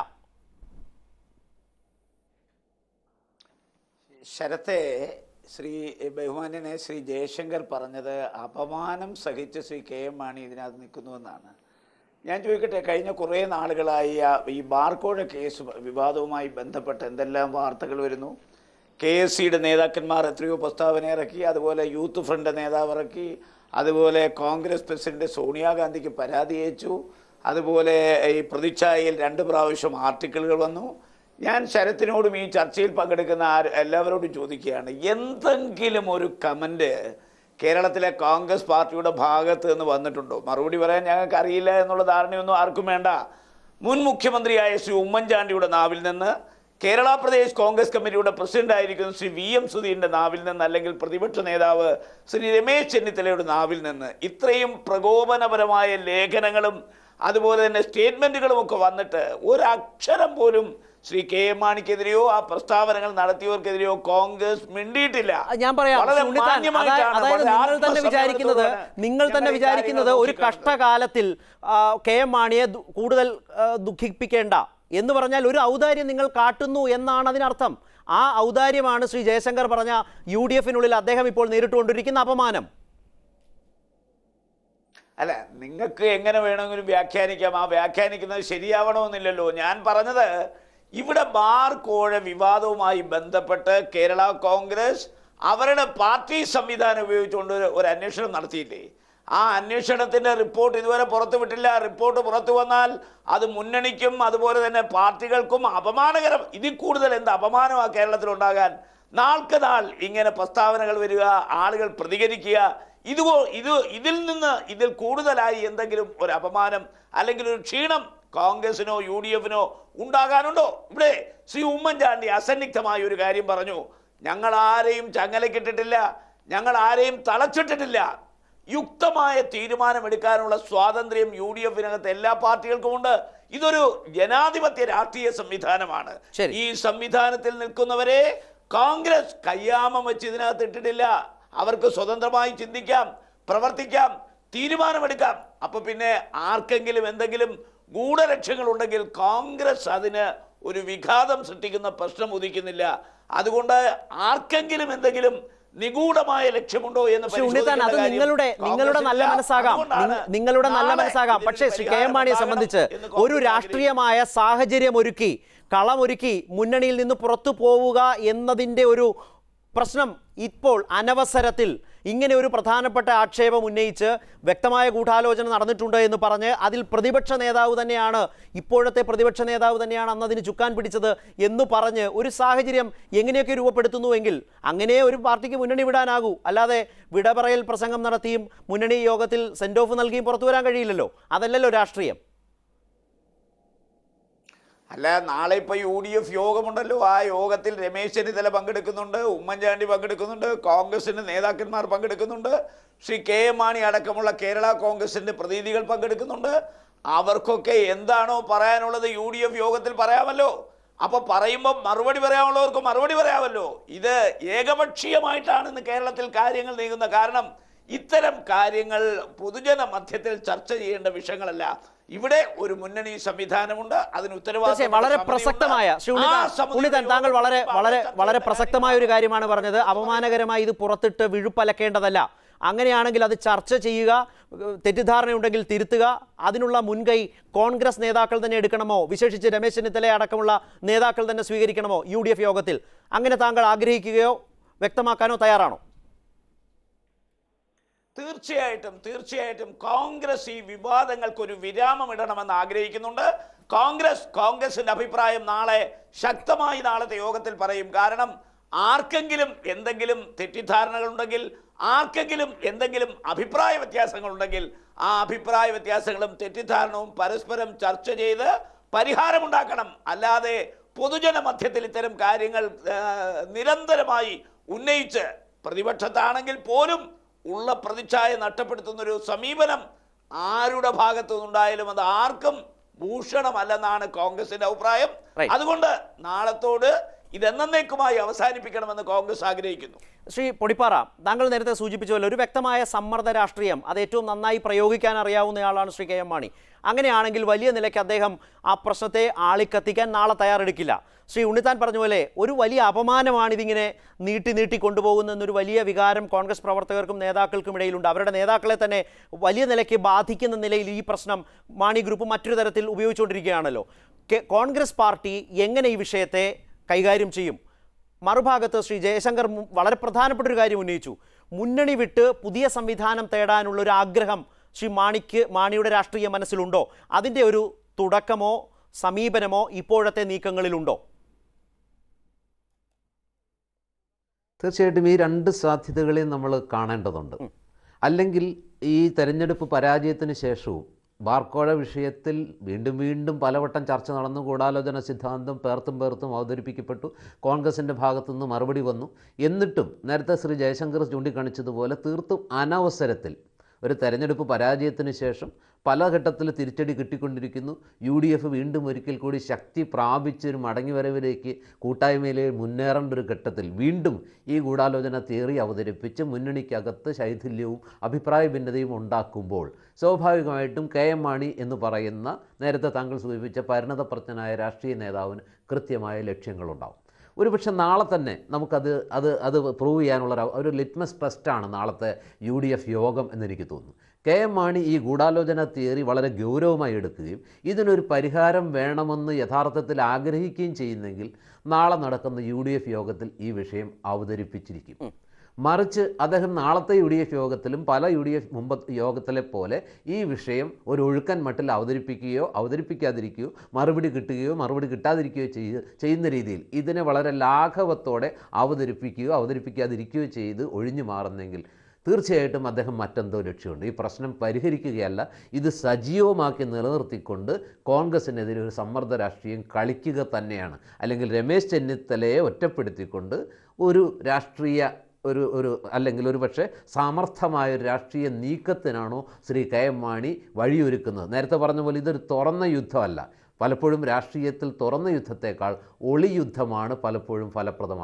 ശരത്തെ ശ്രീ ബഹുമാന്യനെ ശ്രീ ജയശങ്കർ പറഞ്ഞത് അപമാനം സഹിച്ച് ശ്രീ കെ എം മാണി ഇതിനകത്ത് നിൽക്കുന്നുവെന്നാണ് ഞാൻ ചോദിക്കട്ടെ കഴിഞ്ഞ കുറേ നാളുകളായി ആ ഈ ബാർക്കോഴ കേസ് വിവാദവുമായി ബന്ധപ്പെട്ട് എന്തെല്ലാം വാർത്തകൾ വരുന്നു കെ എസ് സിയുടെ നേതാക്കന്മാർ എത്രയോ പ്രസ്താവന ഇറക്കി അതുപോലെ യൂത്ത് ഫ്രണ്ട് നേതാവ് ഇറക്കി അതുപോലെ കോൺഗ്രസ് പ്രസിഡന്റ് സോണിയാഗാന്ധിക്ക് പരാതി അയച്ചു അതുപോലെ ഈ പ്രതിച്ഛായയിൽ രണ്ട് പ്രാവശ്യം ആർട്ടിക്കിളുകൾ വന്നു ഞാൻ ശരത്തിനോടും ഈ ചർച്ചയിൽ പങ്കെടുക്കുന്ന ആര് എല്ലാവരോടും ചോദിക്കുകയാണ് എന്തെങ്കിലും ഒരു കമൻറ്റ് കേരളത്തിലെ കോൺഗ്രസ് പാർട്ടിയുടെ ഭാഗത്ത് നിന്ന് വന്നിട്ടുണ്ടോ മറുപടി പറയാൻ ഞങ്ങൾക്ക് അറിയില്ല എന്നുള്ള ധാരണയൊന്നും ആർക്കും വേണ്ട മുൻ മുഖ്യമന്ത്രിയായ ശ്രീ ഉമ്മൻചാണ്ടിയുടെ നാവിൽ നിന്ന് കേരള പ്രദേശ് കോൺഗ്രസ് കമ്മിറ്റിയുടെ പ്രസിഡന്റ് ആയിരിക്കുന്ന ശ്രീ വി എം സുധീറിന്റെ നാവിൽ നിന്ന് അല്ലെങ്കിൽ പ്രതിപക്ഷ നേതാവ് ശ്രീ രമേശ് ചെന്നിത്തലയുടെ നാവിൽ നിന്ന് ഇത്രയും പ്രകോപനപരമായ ലേഖനങ്ങളും അതുപോലെ തന്നെ സ്റ്റേറ്റ്മെന്റുകളും ഒക്കെ വന്നിട്ട് ഒരക്ഷരം പോലും ശ്രീ കെ എം മാണിക്കെതിരെയോ ആ പ്രസ്താവനകൾ നടത്തിയവർക്കെതിരെയോ കോൺഗ്രസ് മിണ്ടിയിട്ടില്ല ഞാൻ പറയാം വളരെ ശ്രീ ഉണ്ണിത്താൻ, മാന്യമായിട്ടാണ്, അതായത് അതായത് വളരെ നിങ്ങൾ തന്നെ വിചാരിക്കുന്നത് ആത്മസംയമനത്തോടെയാണ് നിങ്ങൾ തന്നെ ഞങ്ങൾ ഈ വിചാരിക്കുന്നത് കാര്യങ്ങൾ ഒരു നോക്കിക്കാണുന്നത്. കഷ്ടകാലത്തിൽ ആ, കെ എം മാണിയെ ദു- കൂടുതൽ ആ, ദുഃഖിപ്പിക്കേണ്ട എന്ന് പറഞ്ഞാൽ ഒരു ഔദാര്യം നിങ്ങൾ കാട്ടുന്നു എന്നാണ് അതിനർത്ഥം ആ ഔദാര്യമാണ് ശ്രീ ജയശങ്കർ പറഞ്ഞ യു ഡി എഫിനുള്ളിൽ അദ്ദേഹം ഇപ്പോൾ നേരിട്ടുകൊണ്ടിരിക്കുന്ന അപമാനം അല്ല നിങ്ങൾക്ക് എങ്ങനെ വേണമെങ്കിലും വ്യാഖ്യാനിക്കാം ആ വ്യാഖ്യാനിക്കുന്നത് ശരിയാവണമെന്നില്ലല്ലോ ഞാൻ പറഞ്ഞത് ഇവിടെ ബാർ കോഴ വിവാദവുമായി ബന്ധപ്പെട്ട് കേരള കോൺഗ്രസ് അവരുടെ പാർട്ടി സംവിധാനം ഉപയോഗിച്ചുകൊണ്ട് ഒരു- ഒരു അന്വേഷണം നടത്തിയില്ലേ ആ അന്വേഷണത്തിന്റെ റിപ്പോർട്ട് ഇതുവരെ പുറത്തു വിട്ടില്ല റിപ്പോർട്ട് പുറത്തു വന്നാൽ അത് മുന്നണിക്കും അതുപോലെ തന്നെ പാർട്ടികൾക്കും അപമാനകരം ഇതിൽ കൂടുതൽ എന്ത് അപമാനമാണ് കേരളത്തിൽ ഉണ്ടാകാൻ നാൾക്ക് നാൾ ഇങ്ങനെ പ്രസ്താവനകൾ വരിക ആളുകൾ പ്രതികരിക്കുക ഇതുപോ ഇത് ഇതിൽ നിന്ന് ഇതിൽ കൂടുതലായി എന്തെങ്കിലും ഒരു അപമാനം അല്ലെങ്കിൽ ഒരു ക്ഷീണം കോൺഗ്രസിനോ യു ഡി എഫിനോ ഉണ്ടാകാനുണ്ടോ ഇവിടെ ശ്രീ ഉമ്മൻചാണ്ടി അസന്നിഗ്ധമായ ഒരു കാര്യം പറഞ്ഞു ഞങ്ങൾ ആരെയും ചങ്ങലക്കിട്ടിട്ടില്ല ഞങ്ങൾ ആരെയും തളച്ചിട്ടിട്ടില്ല യുക്തമായ തീരുമാനമെടുക്കാനുള്ള സ്വാതന്ത്ര്യം യു ഡി എഫിനകത്ത് എല്ലാ പാർട്ടികൾക്കുമുണ്ട് ഇതൊരു ജനാധിപത്യ രാഷ്ട്രീയ സംവിധാനമാണ് ശരി. ഈ സംവിധാനത്തിൽ നിൽക്കുന്നവരെ കോൺഗ്രസ് കയ്യാമം വെച്ച് ഇതിനകത്ത് ഇട്ടിട്ടില്ല അവർക്ക് സ്വതന്ത്രമായി ചിന്തിക്കാം പ്രവർത്തിക്കാം തീരുമാനമെടുക്കാം അപ്പൊ പിന്നെ ആർക്കെങ്കിലും എന്തെങ്കിലും ഗൂഢലക്ഷ്യങ്ങൾ ഉണ്ടെങ്കിൽ കോൺഗ്രസ് അതിന് ഒരു വിഘാതം സൃഷ്ടിക്കുന്ന പ്രശ്നം ഉദിക്കുന്നില്ല അതുകൊണ്ട് ആർക്കെങ്കിലും എന്തെങ്കിലും നിഗൂഢമായ ലക്ഷ്യമുണ്ടോ എന്ന് ശ്രീ ഉണ്ണിത്താൻ അത് പരിശോധിക്കേണ്ട കാര്യം നിങ്ങളുടെ നിങ്ങളുടെ നല്ല കോൺഗ്രസില്ല. മനസ്സാകാം അതുകൊണ്ടാണ് നിങ്ങ- നിങ്ങളുടെ നല്ല നാളെ മനസ്സാകാം ഇതിന് പക്ഷേ ശ്രീ കെ എം മാണിയെ പരിഹാരം സംബന്ധിച്ച് എന്ന് ഒരു കോൺഗ്രസ് രാഷ്ട്രീയമായ സാഹചര്യം ഒരുക്കി കളമൊരുക്കി മുന്നണിയിൽ നിന്ന് പുറത്തു പോവുക എന്നതിൻ്റെ ഒരു പ്രശ്നം ഇപ്പോൾ അനവസരത്തിൽ ഇങ്ങനെ ഒരു പ്രധാനപ്പെട്ട ആക്ഷേപം ഉന്നയിച്ച് വ്യക്തമായ ഗൂഢാലോചന നടന്നിട്ടുണ്ട് എന്ന് പറഞ്ഞ് അതിൽ പ്രതിപക്ഷ നേതാവ് തന്നെയാണ് ഇപ്പോഴത്തെ പ്രതിപക്ഷ നേതാവ് തന്നെയാണ് അന്നതിന് ചുക്കാൻ പിടിച്ചത് എന്ന് പറഞ്ഞ് ഒരു സാഹചര്യം എങ്ങനെയൊക്കെ രൂപപ്പെടുത്തുന്നുവെങ്കിൽ അങ്ങനെ ഒരു പാർട്ടിക്ക് മുന്നണി വിടാനാകൂ അല്ലാതെ വിട പറയൽ പ്രസംഗം നടത്തിയും മുന്നണി യോഗത്തിൽ സെൻഡ് ഓഫ് നൽകിയും പുറത്തു വരാൻ കഴിയില്ലല്ലോ അതല്ലല്ലോ രാഷ്ട്രീയം അല്ല നാളെ ഇപ്പൊ യു ഡി എഫ് യോഗമുണ്ടല്ലോ ആ യോഗത്തിൽ രമേശ് ചെന്നിത്തല പങ്കെടുക്കുന്നുണ്ട് ഉമ്മൻചാണ്ടി പങ്കെടുക്കുന്നുണ്ട് കോൺഗ്രസിന്റെ നേതാക്കന്മാർ പങ്കെടുക്കുന്നുണ്ട് ശ്രീ കെ എം മാണി അടക്കമുള്ള കേരള കോൺഗ്രസിന്റെ പ്രതിനിധികൾ പങ്കെടുക്കുന്നുണ്ട് അവർക്കൊക്കെ എന്താണോ പറയാനുള്ളത് യു ഡി എഫ് യോഗത്തിൽ പറയാമല്ലോ അപ്പൊ പറയുമ്പോൾ മറുപടി പറയാനുള്ളവർക്ക് മറുപടി പറയാമല്ലോ ഇത് ഏകപക്ഷീയമായിട്ടാണ് ഇന്ന് കേരളത്തിൽ കാര്യങ്ങൾ നീങ്ങുന്നത് കാരണം ഇത്തരം കാര്യങ്ങൾ പൊതുജന മധ്യത്തിൽ ചർച്ച ചെയ്യേണ്ട വിഷയങ്ങളല്ല ഇവിടെ ഒരു മുന്നണി സംവിധാനമുണ്ട് അതിന് തീർച്ചയായും വളരെ പ്രസക്തമായ ശ്രീ ഉണ്ണിത്താൻ ഉണ്ണിത്താൻ താങ്കൾ വളരെ വളരെ വളരെ പ്രസക്തമായ ഒരു കാര്യമാണ് പറഞ്ഞത് അപമാനകരമായി ഇത് പുറത്തിട്ട് വിഴുപ്പലക്കേണ്ടതല്ല അങ്ങനെയാണെങ്കിൽ അത് ചർച്ച ചെയ്യുക ഏഹ് തെറ്റിദ്ധാരണയുണ്ടെങ്കിൽ തിരുത്തുക അതിനുള്ള മുൻകൈ കോൺഗ്രസ് നേതാക്കൾ തന്നെ എടുക്കണമോ വിശേഷിച്ച് രമേശ് ചെന്നിത്തല അടക്കമുള്ള നേതാക്കൾ തന്നെ സ്വീകരിക്കണമോ യു ഡി എഫ് യോഗത്തിൽ അങ്ങനെ താങ്കൾ ആഗ്രഹിക്കുകയോ വ്യക്തമാക്കാനോ തയ്യാറാണോ തീർച്ചയായിട്ടും തീർച്ചയായിട്ടും കോൺഗ്രസ് ഈ വിവാദങ്ങൾക്ക് ഒരു വിരാമം ഇടണമെന്ന് ആഗ്രഹിക്കുന്നുണ്ട് കോൺഗ്രസ് കോൺഗ്രസിന്റെ അഭിപ്രായം നാളെ ശക്തമായി നാളത്തെ യോഗത്തിൽ പറയും കാരണം ആർക്കെങ്കിലും എന്തെങ്കിലും തെറ്റിദ്ധാരണകളുണ്ടെങ്കിൽ ആർക്കെങ്കിലും എന്തെങ്കിലും അഭിപ്രായ വ്യത്യാസങ്ങളുണ്ടെങ്കിൽ ആ അഭിപ്രായ വ്യത്യാസങ്ങളും തെറ്റിദ്ധാരണവും പരസ്പരം ചർച്ച ചെയ്ത് പരിഹാരമുണ്ടാക്കണം അല്ലാതെ പൊതുജന മധ്യത്തിൽ ഇത്തരം കാര്യങ്ങൾ ആ, നിരന്തരമായി ഉന്നയിച്ച് പ്രതിപക്ഷത്താണെങ്കിൽ പോലും ഉള്ള പ്രതിച്ഛായ നഷ്ടപ്പെടുത്തുന്ന ഒരു സമീപനം ആരുടെ ഭാഗത്തു നിന്നുണ്ടായാലും അത് ആർക്കും ഭൂഷണമല്ലെന്നാണ് കോൺഗ്രസിന്റെ അഭിപ്രായം Right. അതുകൊണ്ട് നാളത്തോട് ഇതെന്നേക്കുമായി അവസാനിപ്പിക്കണമെന്ന് കോൺഗ്രസ് ആഗ്രഹിക്കുന്നു ശ്രീ പൊടിപ്പാറ താങ്കൾ നേരത്തെ സൂചിപ്പിച്ചുവല്ലോ ഒരു വ്യക്തമായ സമ്മർദ്ദ രാഷ്ട്രീയം അത് ഏറ്റവും നന്നായി പ്രയോഗിക്കാൻ അറിയാവുന്നയാളാണ് ശ്രീ കെ എം മാണി അങ്ങനെയാണെങ്കിൽ വലിയ നിലയ്ക്ക് അദ്ദേഹം ആ പ്രശ്നത്തെ ആളിക്കത്തിക്കാൻ നാളെ തയ്യാറെടുക്കില്ല ശ്രീ ഉണ്ണിത്താൻ പറഞ്ഞ പോലെ ഒരു വലിയ അപമാനമാണ് ഇതിങ്ങനെ നീട്ടി നീട്ടി കൊണ്ടുപോകുന്ന എന്നൊരു വലിയ വികാരം കോൺഗ്രസ് പ്രവർത്തകർക്കും നേതാക്കൾക്കും ഇടയിലുണ്ട് അവരുടെ നേതാക്കളെ തന്നെ വലിയ നിലയ്ക്ക് ബാധിക്കുന്ന നിലയിൽ ഈ പ്രശ്നം മാണി ഗ്രൂപ്പ് മറ്റൊരു തരത്തിൽ ഉപയോഗിച്ചുകൊണ്ടിരിക്കുകയാണല്ലോ കെ- കോൺഗ്രസ് പാർട്ടി എങ്ങനെ ഈ വിഷയത്തെ കൈകാര്യം ചെയ്യും മറുഭാഗത്ത് ശ്രീ ജയശങ്കർ മു- വളരെ പ്രധാനപ്പെട്ട ഒരു കാര്യം ഉന്നയിച്ചു മുന്നണി വിട്ട് പുതിയ സംവിധാനം തേടാനുള്ള ഒരു ആഗ്രഹം ശ്രീ മാണിക്ക് മാണിയുടെ രാഷ്ട്രീയ മനസ്സിലുണ്ടോ അതിൻ്റെ ഒരു തുടക്കമോ സമീപനമോ ഇപ്പോഴത്തെ നീക്കങ്ങളിലുണ്ടോ തീർച്ചയായിട്ടും ഈ രണ്ട് സാധ്യതകളെയും നമ്മൾ കാണേണ്ടതുണ്ട് അല്ലെങ്കിൽ ഈ തെരഞ്ഞെടുപ്പ് പരാജയത്തിന് ശേഷവും ബാർക്കോഴ വിഷയത്തിൽ വീണ്ടും വീണ്ടും പലവട്ടം ചർച്ച നടന്നു ഗൂഢാലോചന സിദ്ധാന്തം പേർത്തും പേർത്തും അവതരിപ്പിക്കപ്പെട്ടു കോൺഗ്രസിൻ്റെ ഭാഗത്തുനിന്ന് മറുപടി വന്നു എന്നിട്ടും നേരത്തെ ശ്രീ ജയശങ്കർ ചൂണ്ടിക്കാണിച്ചതുപോലെ തീർത്തും അനവസരത്തിൽ ഒരു തെരഞ്ഞെടുപ്പ് പരാജയത്തിന് ശേഷം പല ഘട്ടത്തിൽ തിരിച്ചടി കിട്ടിക്കൊണ്ടിരിക്കുന്നു യു ഡി എഫ് വീണ്ടും ഒരിക്കൽ കൂടി ശക്തി പ്രാപിച്ച് ഒരു മടങ്ങിവരവിലേക്ക് കൂട്ടായ്മയിലെ മുന്നേറേണ്ട ഒരു ഘട്ടത്തിൽ വീണ്ടും ഈ ഗൂഢാലോചന തിയറി അവതരിപ്പിച്ച് മുന്നണിക്കകത്ത് ശൈഥില്യവും അഭിപ്രായ ഭിന്നതയും ഉണ്ടാക്കുമ്പോൾ സ്വാഭാവികമായിട്ടും കെ എം മാണി എന്ന് പറയുന്ന നേരത്തെ താങ്കൾ സൂചിപ്പിച്ച പരിണതപ്രജ്ഞനായ രാഷ്ട്രീയ നേതാവിന് കൃത്യമായ ലക്ഷ്യങ്ങളുണ്ടാവും ഒരുപക്ഷെ നാളെ തന്നെ നമുക്കത് അത് അത് പ്രൂവ് ചെയ്യാനുള്ള ഒരു- ഒരു ലിറ്റ്മസ് ടെസ്റ്റാണ് നാളത്തെ യു ഡി എഫ് യോഗം എന്നെനിക്ക് തോന്നുന്നു കെ എം മാണി ഈ ഗൂഢാലോചന തിയറി വളരെ ഗൗരവമായി എടുക്കുകയും ഇതിനൊരു പരിഹാരം വേണമെന്ന് യഥാർത്ഥത്തിൽ ആഗ്രഹിക്കുകയും ചെയ്യുന്നെങ്കിൽ നാളെ നടക്കുന്ന യു ഡി എഫ് യോഗത്തിൽ ഈ വിഷയം അവതരിപ്പിച്ചിരിക്കും മറിച്ച് അദ്ദേഹം നാളത്തെ യു ഡി എഫ് യോഗത്തിലും പല യു ഡി എഫ് മുമ്പ് യോഗത്തിലെ പോലെ ഈ വിഷയം ഒരു ഒഴുക്കൻ മട്ടിൽ അവതരിപ്പിക്കുകയോ അവതരിപ്പിക്കാതിരിക്കുകയോ മറുപടി കിട്ടുകയോ മറുപടി കിട്ടാതിരിക്കുകയോ ചെയ്യ ചെയ്യുന്ന രീതിയിൽ ഇതിനെ വളരെ ലാഘവത്തോടെ അവതരിപ്പിക്കുകയോ അവതരിപ്പിക്കാതിരിക്കുകയോ ചെയ്ത് ഒഴിഞ്ഞു മാറുന്നെങ്കിൽ തീർച്ചയായിട്ടും അദ്ദേഹം മറ്റെന്തോ ലക്ഷ്യമുണ്ട് ഈ പ്രശ്നം പരിഹരിക്കുകയല്ല ഇത് സജീവമാക്കി നിലനിർത്തിക്കൊണ്ട് കോൺഗ്രസിനെതിരെ ഒരു സമ്മർദ്ദ രാഷ്ട്രീയം കളിക്കുക തന്നെയാണ് അല്ലെങ്കിൽ രമേശ് ചെന്നിത്തലയെ ഒറ്റപ്പെടുത്തിക്കൊണ്ട് ഒരു രാഷ്ട്രീയ ഒരു ഒരു അല്ലെങ്കിൽ ഒരു പക്ഷേ സമർത്ഥമായ ഒരു രാഷ്ട്രീയ നീക്കത്തിനാണോ ശ്രീ കെ എം മാണി വഴിയൊരുക്കുന്നത് നേരത്തെ പറഞ്ഞ പോലെ ഇതൊരു തുറന്ന യുദ്ധമല്ല പലപ്പോഴും രാഷ്ട്രീയത്തിൽ തുറന്ന യുദ്ധത്തേക്കാൾ ഒളി യുദ്ധമാണ് പലപ്പോഴും ഫലപ്രദമാകുക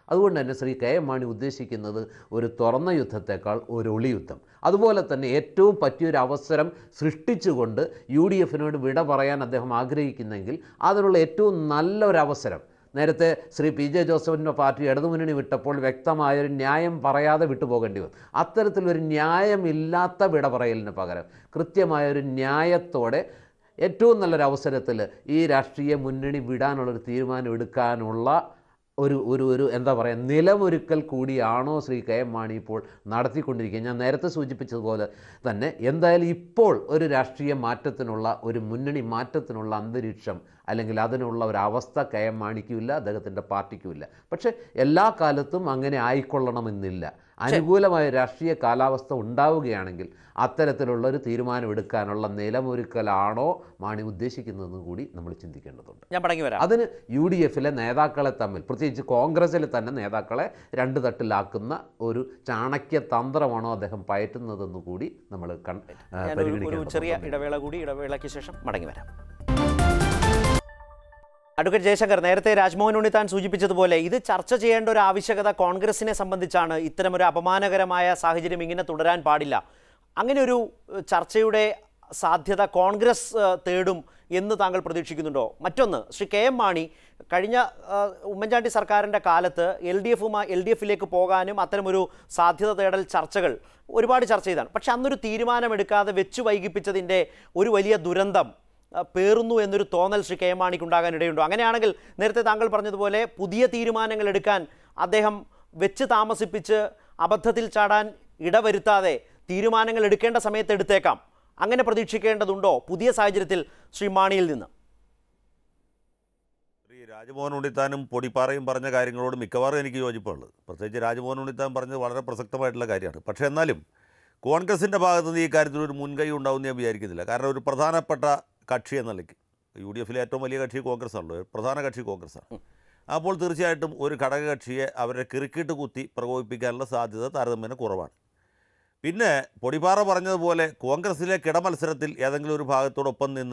അതുകൊണ്ട് തന്നെ ശ്രീ കെ എം മാണി ഉദ്ദേശിക്കുന്നത് ഒരു തുറന്ന യുദ്ധത്തെക്കാൾ ഒരു ഒളി യുദ്ധം അതുപോലെ തന്നെ ഏറ്റവും പറ്റിയൊരു അവസരം സൃഷ്ടിച്ചുകൊണ്ട് യു ഡി എഫിനോട് വിട പറയാൻ അദ്ദേഹം ആഗ്രഹിക്കുന്നെങ്കിൽ അതിനുള്ള ഏറ്റവും നല്ലൊരവസരം നേരത്തെ ശ്രീ പി ജെ ജോസഫിൻ്റെ പാർട്ടി ഇടതുമുന്നണി വിട്ടപ്പോൾ വ്യക്തമായൊരു ന്യായം പറയാതെ വിട്ടുപോകേണ്ടി വന്നു അത്തരത്തിലൊരു ന്യായമില്ലാത്ത വിട പറയലിന് പകരം കൃത്യമായൊരു ന്യായത്തോടെ ഏറ്റവും നല്ലൊരു അവസരത്തിൽ ഈ രാഷ്ട്രീയ മുന്നണി വിടാനുള്ളൊരു തീരുമാനം എടുക്കാനുള്ള ഒരു ഒരു ഒരു എന്താ പറയുക നിലമൊരുക്കൽ കൂടിയാണോ ശ്രീ കെ എം മാണി ഇപ്പോൾ നടത്തിക്കൊണ്ടിരിക്കുക ഞാൻ നേരത്തെ സൂചിപ്പിച്ചതുപോലെ തന്നെ എന്തായാലും ഇപ്പോൾ ഒരു രാഷ്ട്രീയ മാറ്റത്തിനുള്ള ഒരു മുന്നണി മാറ്റത്തിനുള്ള അന്തരീക്ഷം അല്ലെങ്കിൽ അതിനുള്ള ഒരു അവസ്ഥ കെ എം മാണിക്കുമില്ല അദ്ദേഹത്തിൻ്റെ പാർട്ടിക്കുമില്ല പക്ഷേ എല്ലാ കാലത്തും അങ്ങനെ ആയിക്കൊള്ളണമെന്നില്ല അനുകൂലമായ രാഷ്ട്രീയ കാലാവസ്ഥ ഉണ്ടാവുകയാണെങ്കിൽ അത്തരത്തിലുള്ള ഒരു തീരുമാനം എടുക്കാനുള്ള നിലമൊരുക്കലാണോ മാണി ഉദ്ദേശിക്കുന്നതെന്ന് കൂടി നമ്മൾ ചിന്തിക്കേണ്ടതുണ്ട് ഞാൻ മടങ്ങി വരാം അതിന് യു ഡി എഫിലെ നേതാക്കളെ തമ്മിൽ പ്രത്യേകിച്ച് കോൺഗ്രസിലെ തന്നെ നേതാക്കളെ രണ്ട് തട്ടിലാക്കുന്ന ഒരു ചാണക്യ തന്ത്രമാണോ അദ്ദേഹം പയറ്റുന്നതെന്ന് കൂടി നമ്മൾ കൺ ആ, ഞാൻ ഒരു- ഒരു പരിഗണിക്കേണ്ടതുണ്ട്. ചെറിയ ഇടവേള കൂടി ഇടവേളയ്ക്ക് ശേഷം മടങ്ങി വരാം അഡ്വക്കേറ്റ് ജയശങ്കർ നേരത്തെ രാജ്മോഹൻ ഉണ്ണിത്താൻ സൂചിപ്പിച്ചതുപോലെ ഇത് ചർച്ച ചെയ്യേണ്ട ഒരു ആവശ്യകത കോൺഗ്രസിനെ സംബന്ധിച്ചാണ് ഇത്തരമൊരു അപമാനകരമായ സാഹചര്യം ഇങ്ങനെ തുടരാൻ പാടില്ല അങ്ങനെ ഒരു ഏഹ്, ചർച്ചയുടെ സാധ്യത കോൺഗ്രസ് ഏഹ്, തേടും എന്ന് താങ്കൾ പ്രതീക്ഷിക്കുന്നുണ്ടോ മറ്റൊന്ന് ശ്രീ കെ എം മാണി കഴിഞ്ഞ ഏഹ്, ഉമ്മൻചാണ്ടി സർക്കാരിൻ്റെ കാലത്ത് എൽ ഡി എഫുമായി എൽ ഡി എഫിലേക്ക് പോകാനും അത്തരമൊരു സാധ്യത തേടൽ ചർച്ചകൾ ഒരുപാട് ചർച്ച ചെയ്താണ് പക്ഷെ അന്നൊരു തീരുമാനമെടുക്കാതെ വെച്ചു വൈകിപ്പിച്ചതിൻ്റെ ഒരു വലിയ ദുരന്തം ആ, പേറുന്നു എന്നൊരു തോന്നൽ ശ്രീ കെ എം മാണിക്ക് ഉണ്ടാകാൻ ഇടയുണ്ടോ അങ്ങനെയാണെങ്കിൽ നേരത്തെ താങ്കൾ പറഞ്ഞതുപോലെ പുതിയ തീരുമാനങ്ങൾ എടുക്കാൻ അദ്ദേഹം വെച്ച് താമസിപ്പിച്ച് അബദ്ധത്തിൽ ചാടാൻ ഇടവരുത്താതെ തീരുമാനങ്ങൾ എടുക്കേണ്ട സമയത്ത് എടുത്തേക്കാം അങ്ങനെ പ്രതീക്ഷിക്കേണ്ടതുണ്ടോ പുതിയ സാഹചര്യത്തിൽ ശ്രീ മാണിയിൽ നിന്ന് ശ്രീ രാജ്മോഹൻ ഉണ്ണിത്താനും പൊടിപ്പാറയും പറഞ്ഞ കാര്യങ്ങളോട് മിക്കവാറും എനിക്ക് യോജിപ്പുള്ളത് പ്രത്യേകിച്ച് രാജ്മോഹൻ ഉണ്ണിത്താൻ പറഞ്ഞത് വളരെ പ്രസക്തമായിട്ടുള്ള കാര്യമാണ് പക്ഷേ എന്നാലും കോൺഗ്രസിൻ്റെ ഭാഗത്ത് നിന്ന് ഈ കാര്യത്തിൽ ഒരു മുൻകൈ ഉണ്ടാവും ഞാൻ വിചാരിക്കുന്നില്ല കാരണം ഒരു പ്രധാനപ്പെട്ട കക്ഷി എന്ന നിലയ്ക്ക് യു ഡി എഫിലെ ഏറ്റവും വലിയ കക്ഷി കോൺഗ്രസ് ആണല്ലോ പ്രധാന കക്ഷി കോൺഗ്രസ്സാണ് അപ്പോൾ തീർച്ചയായിട്ടും ഒരു ഘടകകക്ഷിയെ അവരെ കിറുക്കിട്ട് കുത്തി പ്രകോപിപ്പിക്കാനുള്ള സാധ്യത താരതമ്യേന കുറവാണ് പിന്നെ പൊടിപ്പാറ പറഞ്ഞതുപോലെ കോൺഗ്രസിലെ കിടമത്സരത്തിൽ ഏതെങ്കിലും ഒരു ഭാഗത്തോടൊപ്പം നിന്ന്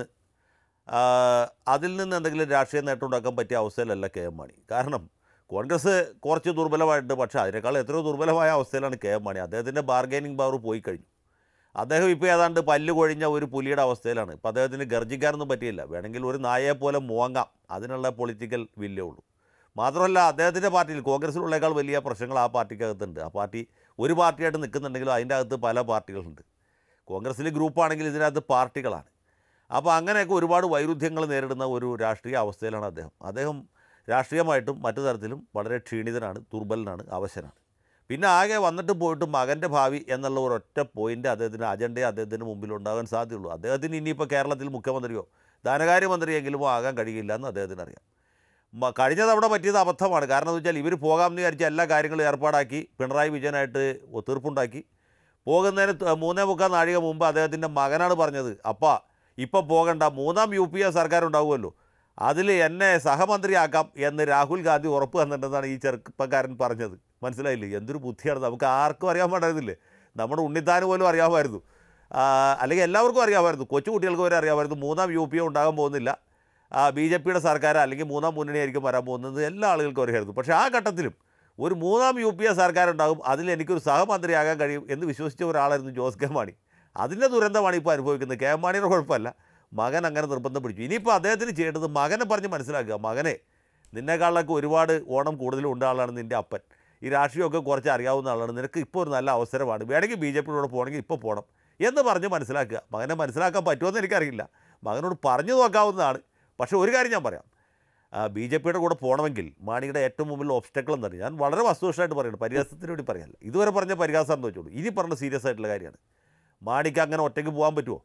ആ, അതിൽ നിന്ന് എന്തെങ്കിലും രാഷ്ട്രീയ നേട്ടം ഉണ്ടാക്കാൻ പറ്റിയ അവസ്ഥയിലല്ല കെ എം മാണി കാരണം കോൺഗ്രസ് കുറച്ച് ദുർബലമായിട്ടുണ്ട് പക്ഷേ അതിനേക്കാൾ എത്രയോ ദുർബലമായ അവസ്ഥയിലാണ് കെ എം മാണി അദ്ദേഹത്തിൻ്റെ ബാർഗൈനിങ് പവർ പോയി കഴിഞ്ഞു അദ്ദേഹം ഇപ്പോൾ ഏതാണ്ട് പല്ല് കൊഴിഞ്ഞ ഒരു പുലിയുടെ അവസ്ഥയിലാണ് ഇപ്പോൾ അദ്ദേഹത്തിന് ഗർജിക്കാനൊന്നും പറ്റിയില്ല വേണമെങ്കിൽ ഒരു നായയെ പോലെ മോങ്ങാം അതിനുള്ള പൊളിറ്റിക്കൽ വില്ലേ ഉള്ളൂ മാത്രമല്ല അദ്ദേഹത്തിൻ്റെ പാർട്ടിയിൽ കോൺഗ്രസിലുള്ളേക്കാൾ വലിയ പ്രശ്നങ്ങൾ ആ പാർട്ടിക്കകത്തുണ്ട് ആ പാർട്ടി ഒരു പാർട്ടിയായിട്ട് നിൽക്കുന്നുണ്ടെങ്കിലും അതിൻ്റെ അകത്ത് പല പാർട്ടികളുണ്ട് കോൺഗ്രസ്സിൽ ഗ്രൂപ്പാണെങ്കിൽ ഇതിനകത്ത് പാർട്ടികളാണ് അപ്പോൾ അങ്ങനെയൊക്കെ ഒരുപാട് വൈരുദ്ധ്യങ്ങൾ നേരിടുന്ന ഒരു രാഷ്ട്രീയ അവസ്ഥയിലാണ് അദ്ദേഹം അദ്ദേഹം രാഷ്ട്രീയമായിട്ടും മറ്റു തരത്തിലും വളരെ ക്ഷീണിതനാണ് ദുർബലനാണ് അവശനാണ് പിന്നെ ആകെ വന്നിട്ട് പോയിട്ട് മകൻ്റെ ഭാവി എന്നുള്ള ഒരൊറ്റ പോയിൻ്റ് അദ്ദേഹത്തിന് അജണ്ടയെ അദ്ദേഹത്തിന് മുമ്പിൽ ഉണ്ടാകാൻ സാധ്യതയുള്ളൂ അദ്ദേഹത്തിന് ഇനിയിപ്പോൾ കേരളത്തിൽ മുഖ്യമന്ത്രിയോ ധനകാര്യമന്ത്രിയെങ്കിലും ആകാൻ കഴിയില്ല എന്ന് അദ്ദേഹത്തിന് അറിയാം മ- കഴിഞ്ഞ തവണ പറ്റിയത് അബദ്ധമാണ് കാരണം എന്ന് വെച്ചാൽ ഇവർ പോകാമെന്ന് വിചാരിച്ച എല്ലാ കാര്യങ്ങളും ഏർപ്പാടാക്കി പിണറായി വിജയനായിട്ട് ഒത്തീർപ്പുണ്ടാക്കി പോകുന്നതിന് ത- മൂന്നേ മുക്കാൽ നാഴിക മുമ്പ് അദ്ദേഹത്തിൻ്റെ മകനാണ് പറഞ്ഞത് അപ്പാ ഇപ്പം പോകണ്ട മൂന്നാം യു പി എ സർക്കാർ ഉണ്ടാവുമല്ലോ അതിൽ എന്നെ സഹമന്ത്രിയാക്കാം എന്ന് രാഹുൽ ഗാന്ധി ഉറപ്പ് തന്നിട്ടുണ്ടെന്നാണ് ഈ ചെറുപ്പക്കാരൻ പറഞ്ഞത് മനസ്സിലായില്ലേ എന്തൊരു ബുദ്ധിയാണ് നമുക്ക് ആർക്കും അറിയാൻ പാടില്ലേ നമ്മുടെ ഉണ്ണിത്താന് പോലും അറിയാമായിരുന്നു ആ, അല്ലെങ്കിൽ എല്ലാവർക്കും അറിയാമായിരുന്നു കൊച്ചു കുട്ടികൾക്ക് വരെ അറിയാമായിരുന്നു മൂന്നാം യു പി എ ഉണ്ടാകാൻ പോകുന്നില്ല ബി ജെ പിയുടെ സർക്കാർ അല്ലെങ്കിൽ മൂന്നാം മുന്നണിയായിരിക്കും വരാൻ പോകുന്നത് എല്ലാ ആളുകൾക്കും അറിയായിരുന്നു പക്ഷേ ആ ഘട്ടത്തിലും ഒരു മൂന്നാം യു പി എ സർക്കാർ ഉണ്ടാകും അതിൽ എനിക്കൊരു സഹമന്ത്രിയാകാൻ കഴിയും എന്ന് വിശ്വസിച്ച ഒരാളായിരുന്നു ജോസ് കെ മാണി അതിൻ്റെ ദുരന്തമാണ് ഇപ്പോൾ അനുഭവിക്കുന്നത് കെ എം മാണിയുടെ കുഴപ്പമല്ല മകൻ അങ്ങനെ നിർബന്ധം പിടിച്ചു ഇനിയിപ്പോൾ അദ്ദേഹത്തിന് ചെയ്യേണ്ടത് മകനെ പറഞ്ഞ് മനസ്സിലാക്കുക മകനെ നിന്നെക്കാളൊക്കെ ഒരുപാട് ഓണം കൂടുതലും ഉണ്ട ആളാണ് നിൻ്റെ അപ്പൻ ഈ രാഷ്ട്രീയമൊക്കെ കുറച്ച് അറിയാവുന്ന ആളാണ് നിനക്ക് ഇപ്പോൾ ഒരു നല്ല അവസരമാണ് വേണമെങ്കിൽ ബി ജെ പിയോട് പോകണമെങ്കിൽ ഇപ്പോൾ പോകണം എന്ന് പറഞ്ഞ് മനസ്സിലാക്കുക മകനെ മനസ്സിലാക്കാൻ പറ്റുമെന്ന് എനിക്കറിയില്ല മകനോട് പറഞ്ഞു നോക്കാവുന്നതാണ് പക്ഷേ ഒരു കാര്യം ഞാൻ പറയാം ബി ജെ പിയുടെ കൂടെ പോകണമെങ്കിൽ മാണിയുടെ ഏറ്റവും മുമ്പിൽ ഒബ്സ്റ്റക്കിൾ എന്ന് പറയും ഞാൻ വളരെ വസ്തുനിഷ്ഠമായിട്ട് പറയുന്നത് പരിഹാസത്തിന് വേണ്ടി പറയല്ല ഇതുവരെ പറഞ്ഞ പരിഹാസം എന്ന് വെച്ചോളൂ ഇനി പറഞ്ഞ സീരിയസ് ആയിട്ടുള്ള കാര്യമാണ് മാണിക്ക് അങ്ങനെ ഒറ്റയ്ക്ക് പോകാൻ പറ്റുമോ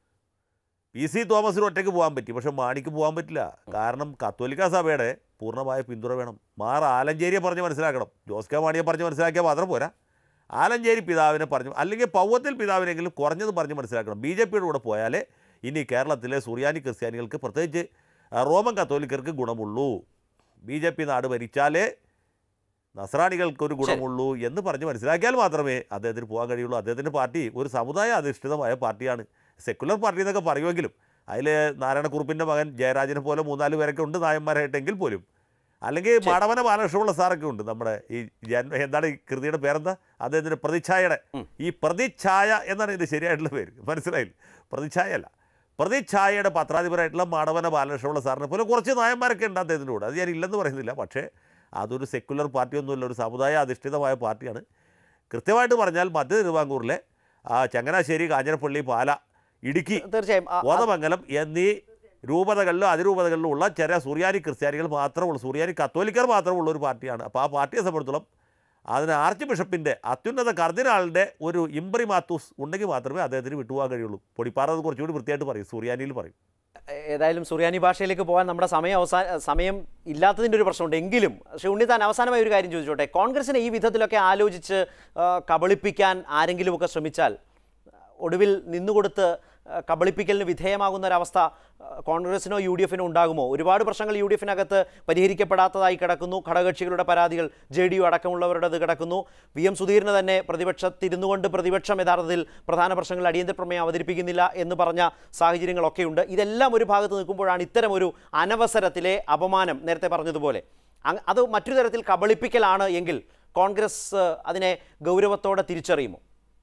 പി സി തോമസിന് ഒറ്റയ്ക്ക് പോകാൻ പറ്റി പക്ഷേ മാണിക്ക് പോകാൻ പറ്റില്ല കാരണം കത്തോലിക്ക സഭയുടെ പൂർണ്ണമായ പിന്തുണ വേണം മാർ ആലഞ്ചേരിയെ പറഞ്ഞ് മനസ്സിലാക്കണം ജോസ് കെ മാണിയെ പറഞ്ഞ് മനസ്സിലാക്കിയാൽ മാത്രം പോരാ ആലഞ്ചേരി പിതാവിനെ പറഞ്ഞു അല്ലെങ്കിൽ പൗവത്തിൽ പിതാവിനെങ്കിലും കുറഞ്ഞത് പറഞ്ഞ് മനസ്സിലാക്കണം ബി ജെ പിയുടെ കൂടെ പോയാലേ ഇനി കേരളത്തിലെ സുറിയാനി ക്രിസ്ത്യാനികൾക്ക് പ്രത്യേകിച്ച് ആ, റോമൻ കത്തോലിക്കർക്ക് ഗുണമുള്ളൂ ബി ജെ പി നാട് ഭരിച്ചാലേ നസ്രാണികൾക്കൊരു ഗുണമുള്ളൂ എന്ന് പറഞ്ഞ് മനസ്സിലാക്കിയാൽ മാത്രമേ അദ്ദേഹത്തിന് പോകാൻ കഴിയുള്ളൂ അദ്ദേഹത്തിൻ്റെ പാർട്ടി ഒരു സമുദായ അധിഷ്ഠിതമായ പാർട്ടിയാണ് സെക്കുലർ പാർട്ടി എന്നൊക്കെ പറയുമെങ്കിലും അതിൽ നാരായണക്കുറുപ്പിൻ്റെ മകൻ ജയരാജനെ പോലെ മൂന്നാല് പേരൊക്കെ ഉണ്ട് നായന്മാരായിട്ടെങ്കിൽ പോലും അല്ലെങ്കിൽ മടവന ബാലകൃഷ്ണപിള്ള സാറൊക്കെ ഉണ്ട് നമ്മുടെ ഈ ജന്മ എന്താണ് ഈ കൃതിയുടെ പേരെന്താ അദ്ദേഹത്തിൻ്റെ പ്രതിച്ഛായയുടെ ഈ പ്രതിച്ഛായ എന്നാണ് ഇതിൻ്റെ ശരിയായിട്ടുള്ള പേര് മനസ്സിലായില്ല പ്രതിച്ഛായ അല്ല പ്രതിച്ഛായയുടെ പത്രാധിപരായിട്ടുള്ള മാടവന ബാലകൃഷ്ണപിള്ള സാറിനെ പോലെ കുറച്ച് നായന്മാരൊക്കെ ഉണ്ട് അദ്ദേഹത്തിൻ്റെ കൂടെ അത് ഞാൻ ഇല്ലെന്ന് പറയുന്നില്ല പക്ഷേ അതൊരു സെക്കുലർ പാർട്ടിയൊന്നുമില്ല ഒരു സമുദായ അധിഷ്ഠിതമായ പാർട്ടിയാണ് കൃത്യമായിട്ട് പറഞ്ഞാൽ മധ്യ തിരുവാങ്കൂറിലെ ആ ചങ്ങനാശ്ശേരി കാഞ്ഞിരപ്പള്ളി പാല ഇടുക്കി തീർച്ചയായും ആ- ആ- കോതമംഗലം എന്നീ രൂപതകളിലും അതിരൂപതകളിലും ഉള്ള ചെറിയ സൂര്യാനി ക്രിസ്ത്യാനികൾ മാത്രമുള്ള സൂര്യാനി കത്തോലിക്കർ മാത്രമുള്ള ഒരു പാർട്ടിയാണ് അപ്പോൾ ആ പാർട്ടിയെ സംബന്ധിച്ചിടത്തോളം അതിന് ആർച്ച് ബിഷപ്പിൻ്റെ അത്യുന്നത കർദിനാളിൻ്റെ ഒരു ഇംബ്രി മാത്തൂസ് ഉണ്ടെങ്കിൽ മാത്രമേ അദ്ദേഹത്തിന് വിട്ടുപോകാൻ കഴിയുള്ളൂ പൊടിപ്പാറ അത് കുറച്ചുകൂടി വൃത്തിയായിട്ട് പറയും സൂര്യാനിയിൽ പറയും ഏതായാലും സുറിയാനി ഭാഷയിലേക്ക് പോകാൻ നമ്മുടെ സമയം അവസാന സമയം ഇല്ലാത്തതിൻ്റെ ഒരു പ്രശ്നമുണ്ട് എങ്കിലും ശ്രീ ഉണ്ണിത്താൻ അവസാനമായി ഒരു കാര്യം ചോദിച്ചോട്ടെ കോൺഗ്രസിനെ ഈ വിധത്തിലൊക്കെ ആലോചിച്ച് ആ, കബളിപ്പിക്കാൻ ആരെങ്കിലുമൊക്കെ ശ്രമിച്ചാൽ ഒടുവിൽ നിന്നുകൊടുത്ത് ആ, കബളിപ്പിക്കലിന് വിധേയമാകുന്ന ഒരവസ്ഥ ആ, കോൺഗ്രസിനോ യു ഡി എഫിനോ ഉണ്ടാകുമോ ഒരുപാട് പ്രശ്നങ്ങൾ യു ഡി എഫിനകത്ത് പരിഹരിക്കപ്പെടാത്തതായി കിടക്കുന്നു ഘടകകക്ഷികളുടെ പരാതികൾ ജെ ഡി യു അടക്കമുള്ളവരുടേത് കിടക്കുന്നു വി എം സുധീറിന് തന്നെ പ്രതിപക്ഷത്തിരുന്നു കൊണ്ട് പ്രതിപക്ഷം യഥാർത്ഥത്തിൽ പ്രധാന പ്രശ്നങ്ങൾ അടിയന്തര പ്രമേയം അവതരിപ്പിക്കുന്നില്ല എന്ന് പറഞ്ഞ സാഹചര്യങ്ങളൊക്കെയുണ്ട് ഇതെല്ലാം ഒരു ഭാഗത്ത് നിൽക്കുമ്പോഴാണ് ഇത്തരം ഒരു അനവസരത്തിലെ അപമാനം നേരത്തെ പറഞ്ഞതുപോലെ അങ് അത് മറ്റൊരു തരത്തിൽ കബളിപ്പിക്കലാണ് എങ്കിൽ കോൺഗ്രസ് ആ, അതിനെ ഗൗരവത്തോടെ തിരിച്ചറിയുമോ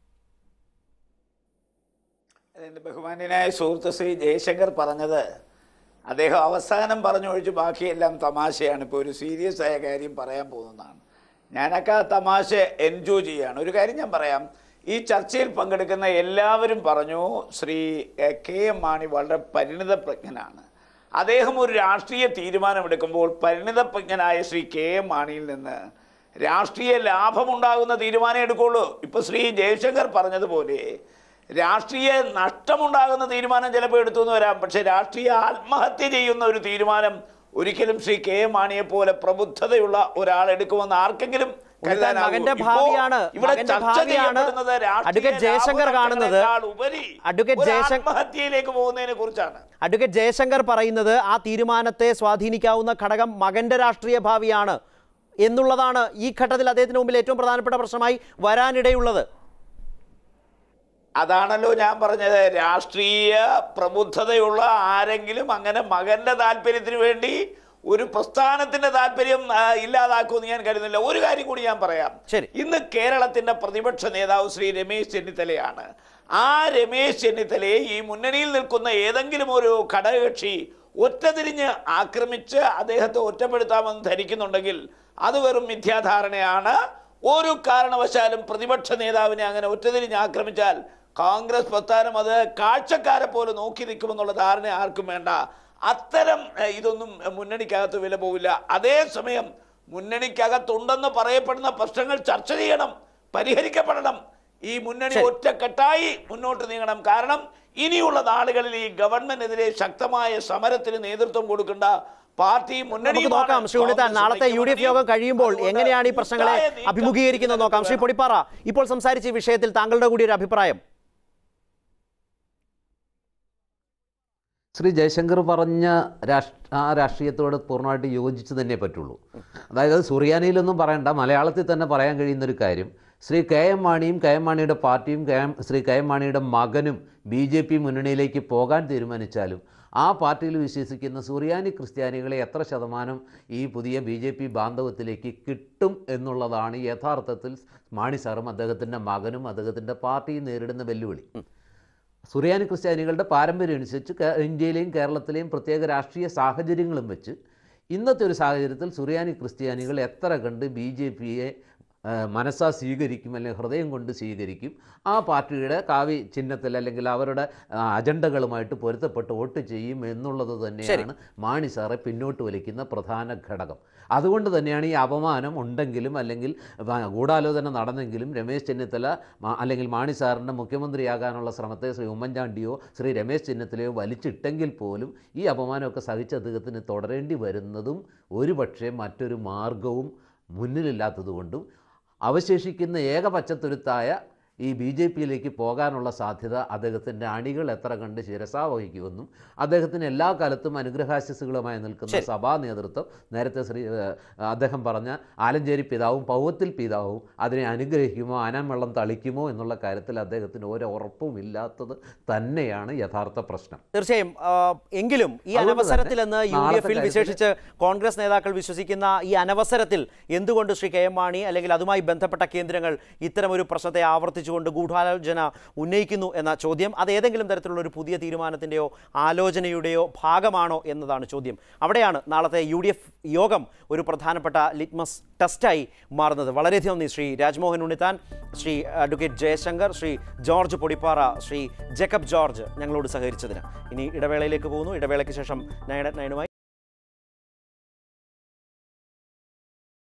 എൻ്റെ ബഹുമാന്യനായ സുഹൃത്ത് ശ്രീ ജയശങ്കർ പറഞ്ഞത് അദ്ദേഹം അവസാനം പറഞ്ഞൊഴിച്ച് ബാക്കിയെല്ലാം തമാശയാണ് ഇപ്പോൾ ഒരു സീരിയസ് ആയ കാര്യം പറയാൻ പോകുന്നതാണ് ഞാനൊക്കെ ആ തമാശ എൻജോയ് ചെയ്യാണ് ഒരു കാര്യം ഞാൻ പറയാം ഈ ചർച്ചയിൽ പങ്കെടുക്കുന്ന എല്ലാവരും പറഞ്ഞു ശ്രീ എ, കെ എം മാണി വളരെ പരിണിതപ്രജ്ഞനാണ് അദ്ദേഹം ഒരു രാഷ്ട്രീയ തീരുമാനമെടുക്കുമ്പോൾ പരിണിതപ്രജ്ഞനായ ശ്രീ കെ എം മാണിയിൽ നിന്ന് രാഷ്ട്രീയ ലാഭമുണ്ടാകുന്ന തീരുമാനം എടുക്കുള്ളൂ ഇപ്പൊ ശ്രീ ജയശങ്കർ പറഞ്ഞതുപോലെ രാഷ്ട്രീയ നഷ്ടമുണ്ടാകുന്ന തീരുമാനം ചിലപ്പോൾ എടുത്തു എന്ന് വരാം പക്ഷെ രാഷ്ട്രീയ ആത്മഹത്യ ചെയ്യുന്ന ഒരു തീരുമാനം ഒരിക്കലും ശ്രീ കെ എം മാണിയെ പോലെ പ്രബുദ്ധതയുള്ള ഒരാൾ എടുക്കുമെന്ന് ആർക്കെങ്കിലും ഉണ്ണിത്താൻ കരുതാനാവൂ? മകന്റെ ഇപ്പോ ഭാവിയാണ് ഇവിടെ മകന്റെ ചർച്ച ഭാവിയാണ് ചെയ്യപ്പെടുന്നത് രാഷ്ട്രീയ അഡ്വക്കേറ്റ് ജയശങ്കർ കാണുന്നത് ലാഭനഷ്ടങ്ങളെക്കാൾ ഉപരി അഡ്വക്കേറ്റ് ഒരു ജയശങ്കർ ആത്മഹത്യയിലേക്ക് പോകുന്നതിനെ കുറിച്ചാണ് അഡ്വക്കേറ്റ് ജയശങ്കർ പറയുന്നത് ആ തീരുമാനത്തെ സ്വാധീനിക്കാവുന്ന ഘടകം മകന്റെ രാഷ്ട്രീയ ഭാവിയാണ് എന്നുള്ളതാണ് ഈ ഘട്ടത്തിൽ അദ്ദേഹത്തിന് മുമ്പിൽ ഏറ്റവും പ്രധാനപ്പെട്ട പ്രശ്നമായി വരാനിടയുള്ളത് അതാണല്ലോ ഞാൻ പറഞ്ഞത് രാഷ്ട്രീയ പ്രബുദ്ധതയുള്ള ആരെങ്കിലും അങ്ങനെ മകന്റെ താല്പര്യത്തിന് വേണ്ടി ഒരു പ്രസ്ഥാനത്തിന്റെ താല്പര്യം ആ, ഇല്ലാതാക്കുമെന്ന് ഞാൻ കരുതുന്നില്ല ഒരു കാര്യം കൂടി ഞാൻ പറയാം ശരി. ഇന്ന് കേരളത്തിന്റെ പ്രതിപക്ഷ നേതാവ് ശ്രീ രമേശ് ചെന്നിത്തലയാണ് ആ രമേശ് ചെന്നിത്തലയെ ഈ മുന്നണിയിൽ നിൽക്കുന്ന ഏതെങ്കിലും ഒരു ഘടകകക്ഷി ഒറ്റതിരിഞ്ഞ് ആക്രമിച്ച് അദ്ദേഹത്തെ ഒറ്റപ്പെടുത്താമെന്ന് ധരിക്കുന്നുണ്ടെങ്കിൽ അത് വെറും മിഥ്യാധാരണയാണ് ഒരു കാരണവശാലും പ്രതിപക്ഷ നേതാവിനെ അങ്ങനെ ഒറ്റതിരിഞ്ഞ് ആക്രമിച്ചാൽ കോൺഗ്രസ് പ്രസ്ഥാനം അത് കാഴ്ചക്കാരെ പോലെ നോക്കി നിൽക്കുമെന്നുള്ള ധാരണ ആർക്കും വേണ്ട അത്തരം ഏഹ്, ഇതൊന്നും മുന്നണിക്കകത്ത് വില പോവില്ല അതേസമയം മുന്നണിക്കകത്തുണ്ടെന്ന് പറയപ്പെടുന്ന പ്രശ്നങ്ങൾ ചർച്ച ചെയ്യണം പരിഹരിക്കപ്പെടണം ഈ മുന്നണി ശരി. ഒറ്റക്കെട്ടായി മുന്നോട്ട് നീങ്ങണം കാരണം ഇനിയുള്ള നാളുകളിൽ ഈ ഗവൺമെന്റിനെതിരെ ശക്തമായ സമരത്തിന് നേതൃത്വം കൊടുക്കേണ്ട പാർട്ടി മുന്നണി നമുക്ക് നോക്കാം ശ്രീ ഉണ്ണിത്താൻ നാളത്തെ യു ഡി എഫ് യോഗം കഴിയുമ്പോൾ എങ്ങനെയാണ് ഈ പ്രശ്നങ്ങളെ അഭിമുഖീകരിക്കുന്നത് നോക്കാം ശ്രീ പൊടിപ്പാറ ഇപ്പോൾ സംസാരിച്ച ഈ വിഷയത്തിൽ താങ്കളുടെ കൂടി ഒരു അഭിപ്രായം ശ്രീ ജയശങ്കർ പറഞ്ഞ രാഷ്ട്ര ആ രാഷ്ട്രീയത്തോട് പൂർണ്ണമായിട്ട് യോജിച്ച് തന്നെ പറ്റുള്ളൂ അതായത് സുറിയാനിയിലൊന്നും പറയണ്ട മലയാളത്തിൽ തന്നെ പറയാൻ കഴിയുന്നൊരു കാര്യം ശ്രീ കെ എം മാണിയും കെ എം മാണിയുടെ പാർട്ടിയും K M Shri K M മാണിയുടെ മകനും ബി ജെ പി മുന്നണിയിലേക്ക് പോകാൻ തീരുമാനിച്ചാലും ആ പാർട്ടിയിൽ വിശ്വസിക്കുന്ന സുറിയാനി ക്രിസ്ത്യാനികളെ എത്ര ശതമാനം ഈ പുതിയ ബി ജെ പി ബാന്ധവത്തിലേക്ക് കിട്ടും എന്നുള്ളതാണ് യഥാർത്ഥത്തിൽ മാണി സാറും അദ്ദേഹത്തിൻ്റെ മകനും അദ്ദേഹത്തിൻ്റെ പാർട്ടിയും നേരിടുന്ന വെല്ലുവിളി സുറിയാനി ക്രിസ്ത്യാനികളുടെ പാരമ്പര്യം അനുസരിച്ച് കേ- ഇന്ത്യയിലെയും കേരളത്തിലെയും പ്രത്യേക രാഷ്ട്രീയ സാഹചര്യങ്ങളും വെച്ച് ഇന്നത്തെ ഒരു സാഹചര്യത്തിൽ സുറിയാനി ക്രിസ്ത്യാനികൾ എത്ര കണ്ട് ബി ജെ പിയെ മനസ്സാ സ്വീകരിക്കും അല്ലെങ്കിൽ ഹൃദയം കൊണ്ട് സ്വീകരിക്കും ആ പാർട്ടിയുടെ കാവി ചിഹ്നത്തിൽ അല്ലെങ്കിൽ അവരുടെ ആ, അജണ്ടകളുമായിട്ട് പൊരുത്തപ്പെട്ട് വോട്ട് ചെയ്യും എന്നുള്ളത് തന്നെയാണ് മാണി സാറെ പിന്നോട്ട് വലിക്കുന്ന പ്രധാന ഘടകം അതുകൊണ്ട് തന്നെയാണ് ഈ അപമാനം ഉണ്ടെങ്കിലും അല്ലെങ്കിൽ വ- ഗൂഢാലോചന നടന്നെങ്കിലും രമേശ് ചെന്നിത്തല മാ- അല്ലെങ്കിൽ മാണി സാറിൻ്റെ മുഖ്യമന്ത്രിയാകാനുള്ള ശ്രമത്തെ ശ്രീ ഉമ്മൻചാണ്ടിയോ ശ്രീ രമേശ് ചെന്നിത്തലയോ വലിച്ചിട്ടെങ്കിൽ പോലും ഈ അപമാനമൊക്കെ സഹിച്ച് അദ്ദേഹത്തിന് തുടരേണ്ടി വരുന്നതും ഒരുപക്ഷെ മറ്റൊരു മാർഗവും മുന്നിലില്ലാത്തതുകൊണ്ടും അവശേഷിക്കുന്ന ഏക പച്ചത്തുരുത്തായ ഈ ബി ജെ പിയിലേക്ക് പോകാനുള്ള സാധ്യത അദ്ദേഹത്തിൻ്റെ അണികൾ എത്ര കണ്ട് ശിരസാ വഹിക്കുമെന്നും അദ്ദേഹത്തിന് എല്ലാ കാലത്തും അനുഗ്രഹാശിസുകളുമായി നിൽക്കുന്ന സഭാ നേതൃത്വം നേരത്തെ ശ്രീ ഏഹ്, അദ്ദേഹം പറഞ്ഞ ആലഞ്ചേരി പിതാവും പൗവത്തിൽ പിതാവും അതിനെ അനുഗ്രഹിക്കുമോ ആനാം വെള്ളം തളിക്കുമോ എന്നുള്ള കാര്യത്തിൽ അദ്ദേഹത്തിന് ഒരു ഉറപ്പും ഇല്ലാത്തത് തന്നെയാണ് യഥാർത്ഥ പ്രശ്നം തീർച്ചയായും ആ, എങ്കിലും ഈ അതുകൊണ്ട് അനവസരത്തിൽ തന്നെ എന്ന് യു ഡി നാളത്തെ എഫിൽ കാര്യത്തിൽ- വിശേഷിച്ച് കോൺഗ്രസ് നേതാക്കൾ വിശ്വസിക്കുന്ന ഈ അനവസരത്തിൽ എന്തുകൊണ്ട് ശ്രീ കെ എം മാണി അല്ലെങ്കിൽ അതുമായി ബന്ധപ്പെട്ട കേന്ദ്രങ്ങൾ ഇത്തരമൊരു പ്രശ്നത്തെ ആവർത്തിച്ചുകൊണ്ട് ഗൂഢാലോചന ഉന്നയിക്കുന്നു എന്ന ചോദ്യം അത് ഏതെങ്കിലും തരത്തിലുള്ള ഒരു പുതിയ തീരുമാനത്തിൻ്റെയോ ആലോചനയുടെയോ ഭാഗമാണോ എന്നതാണ് ചോദ്യം അവിടെയാണ് നാളത്തെ യു ഡി എഫ് യോഗം ഒരു പ്രധാനപ്പെട്ട ലിറ്റ്മസ് ടെസ്റ്റായി മാറുന്നത് വളരെയധികം നന്ദി ശ്രീ രാജ്മോഹൻ ഉണ്ണിത്താൻ ശ്രീ അഡ്വക്കേറ്റ് ജയശങ്കർ ശ്രീ ജോർജ് പൊടിപ്പാറ ശ്രീ ജേക്കബ് ജോർജ് ഞങ്ങളോട് സഹകരിച്ചതിന് ഇനി ഇടവേളയിലേക്ക് പോകുന്നു ഇടവേളയ്ക്ക് ശേഷം നയൻ അറ്റ് നയനുമായി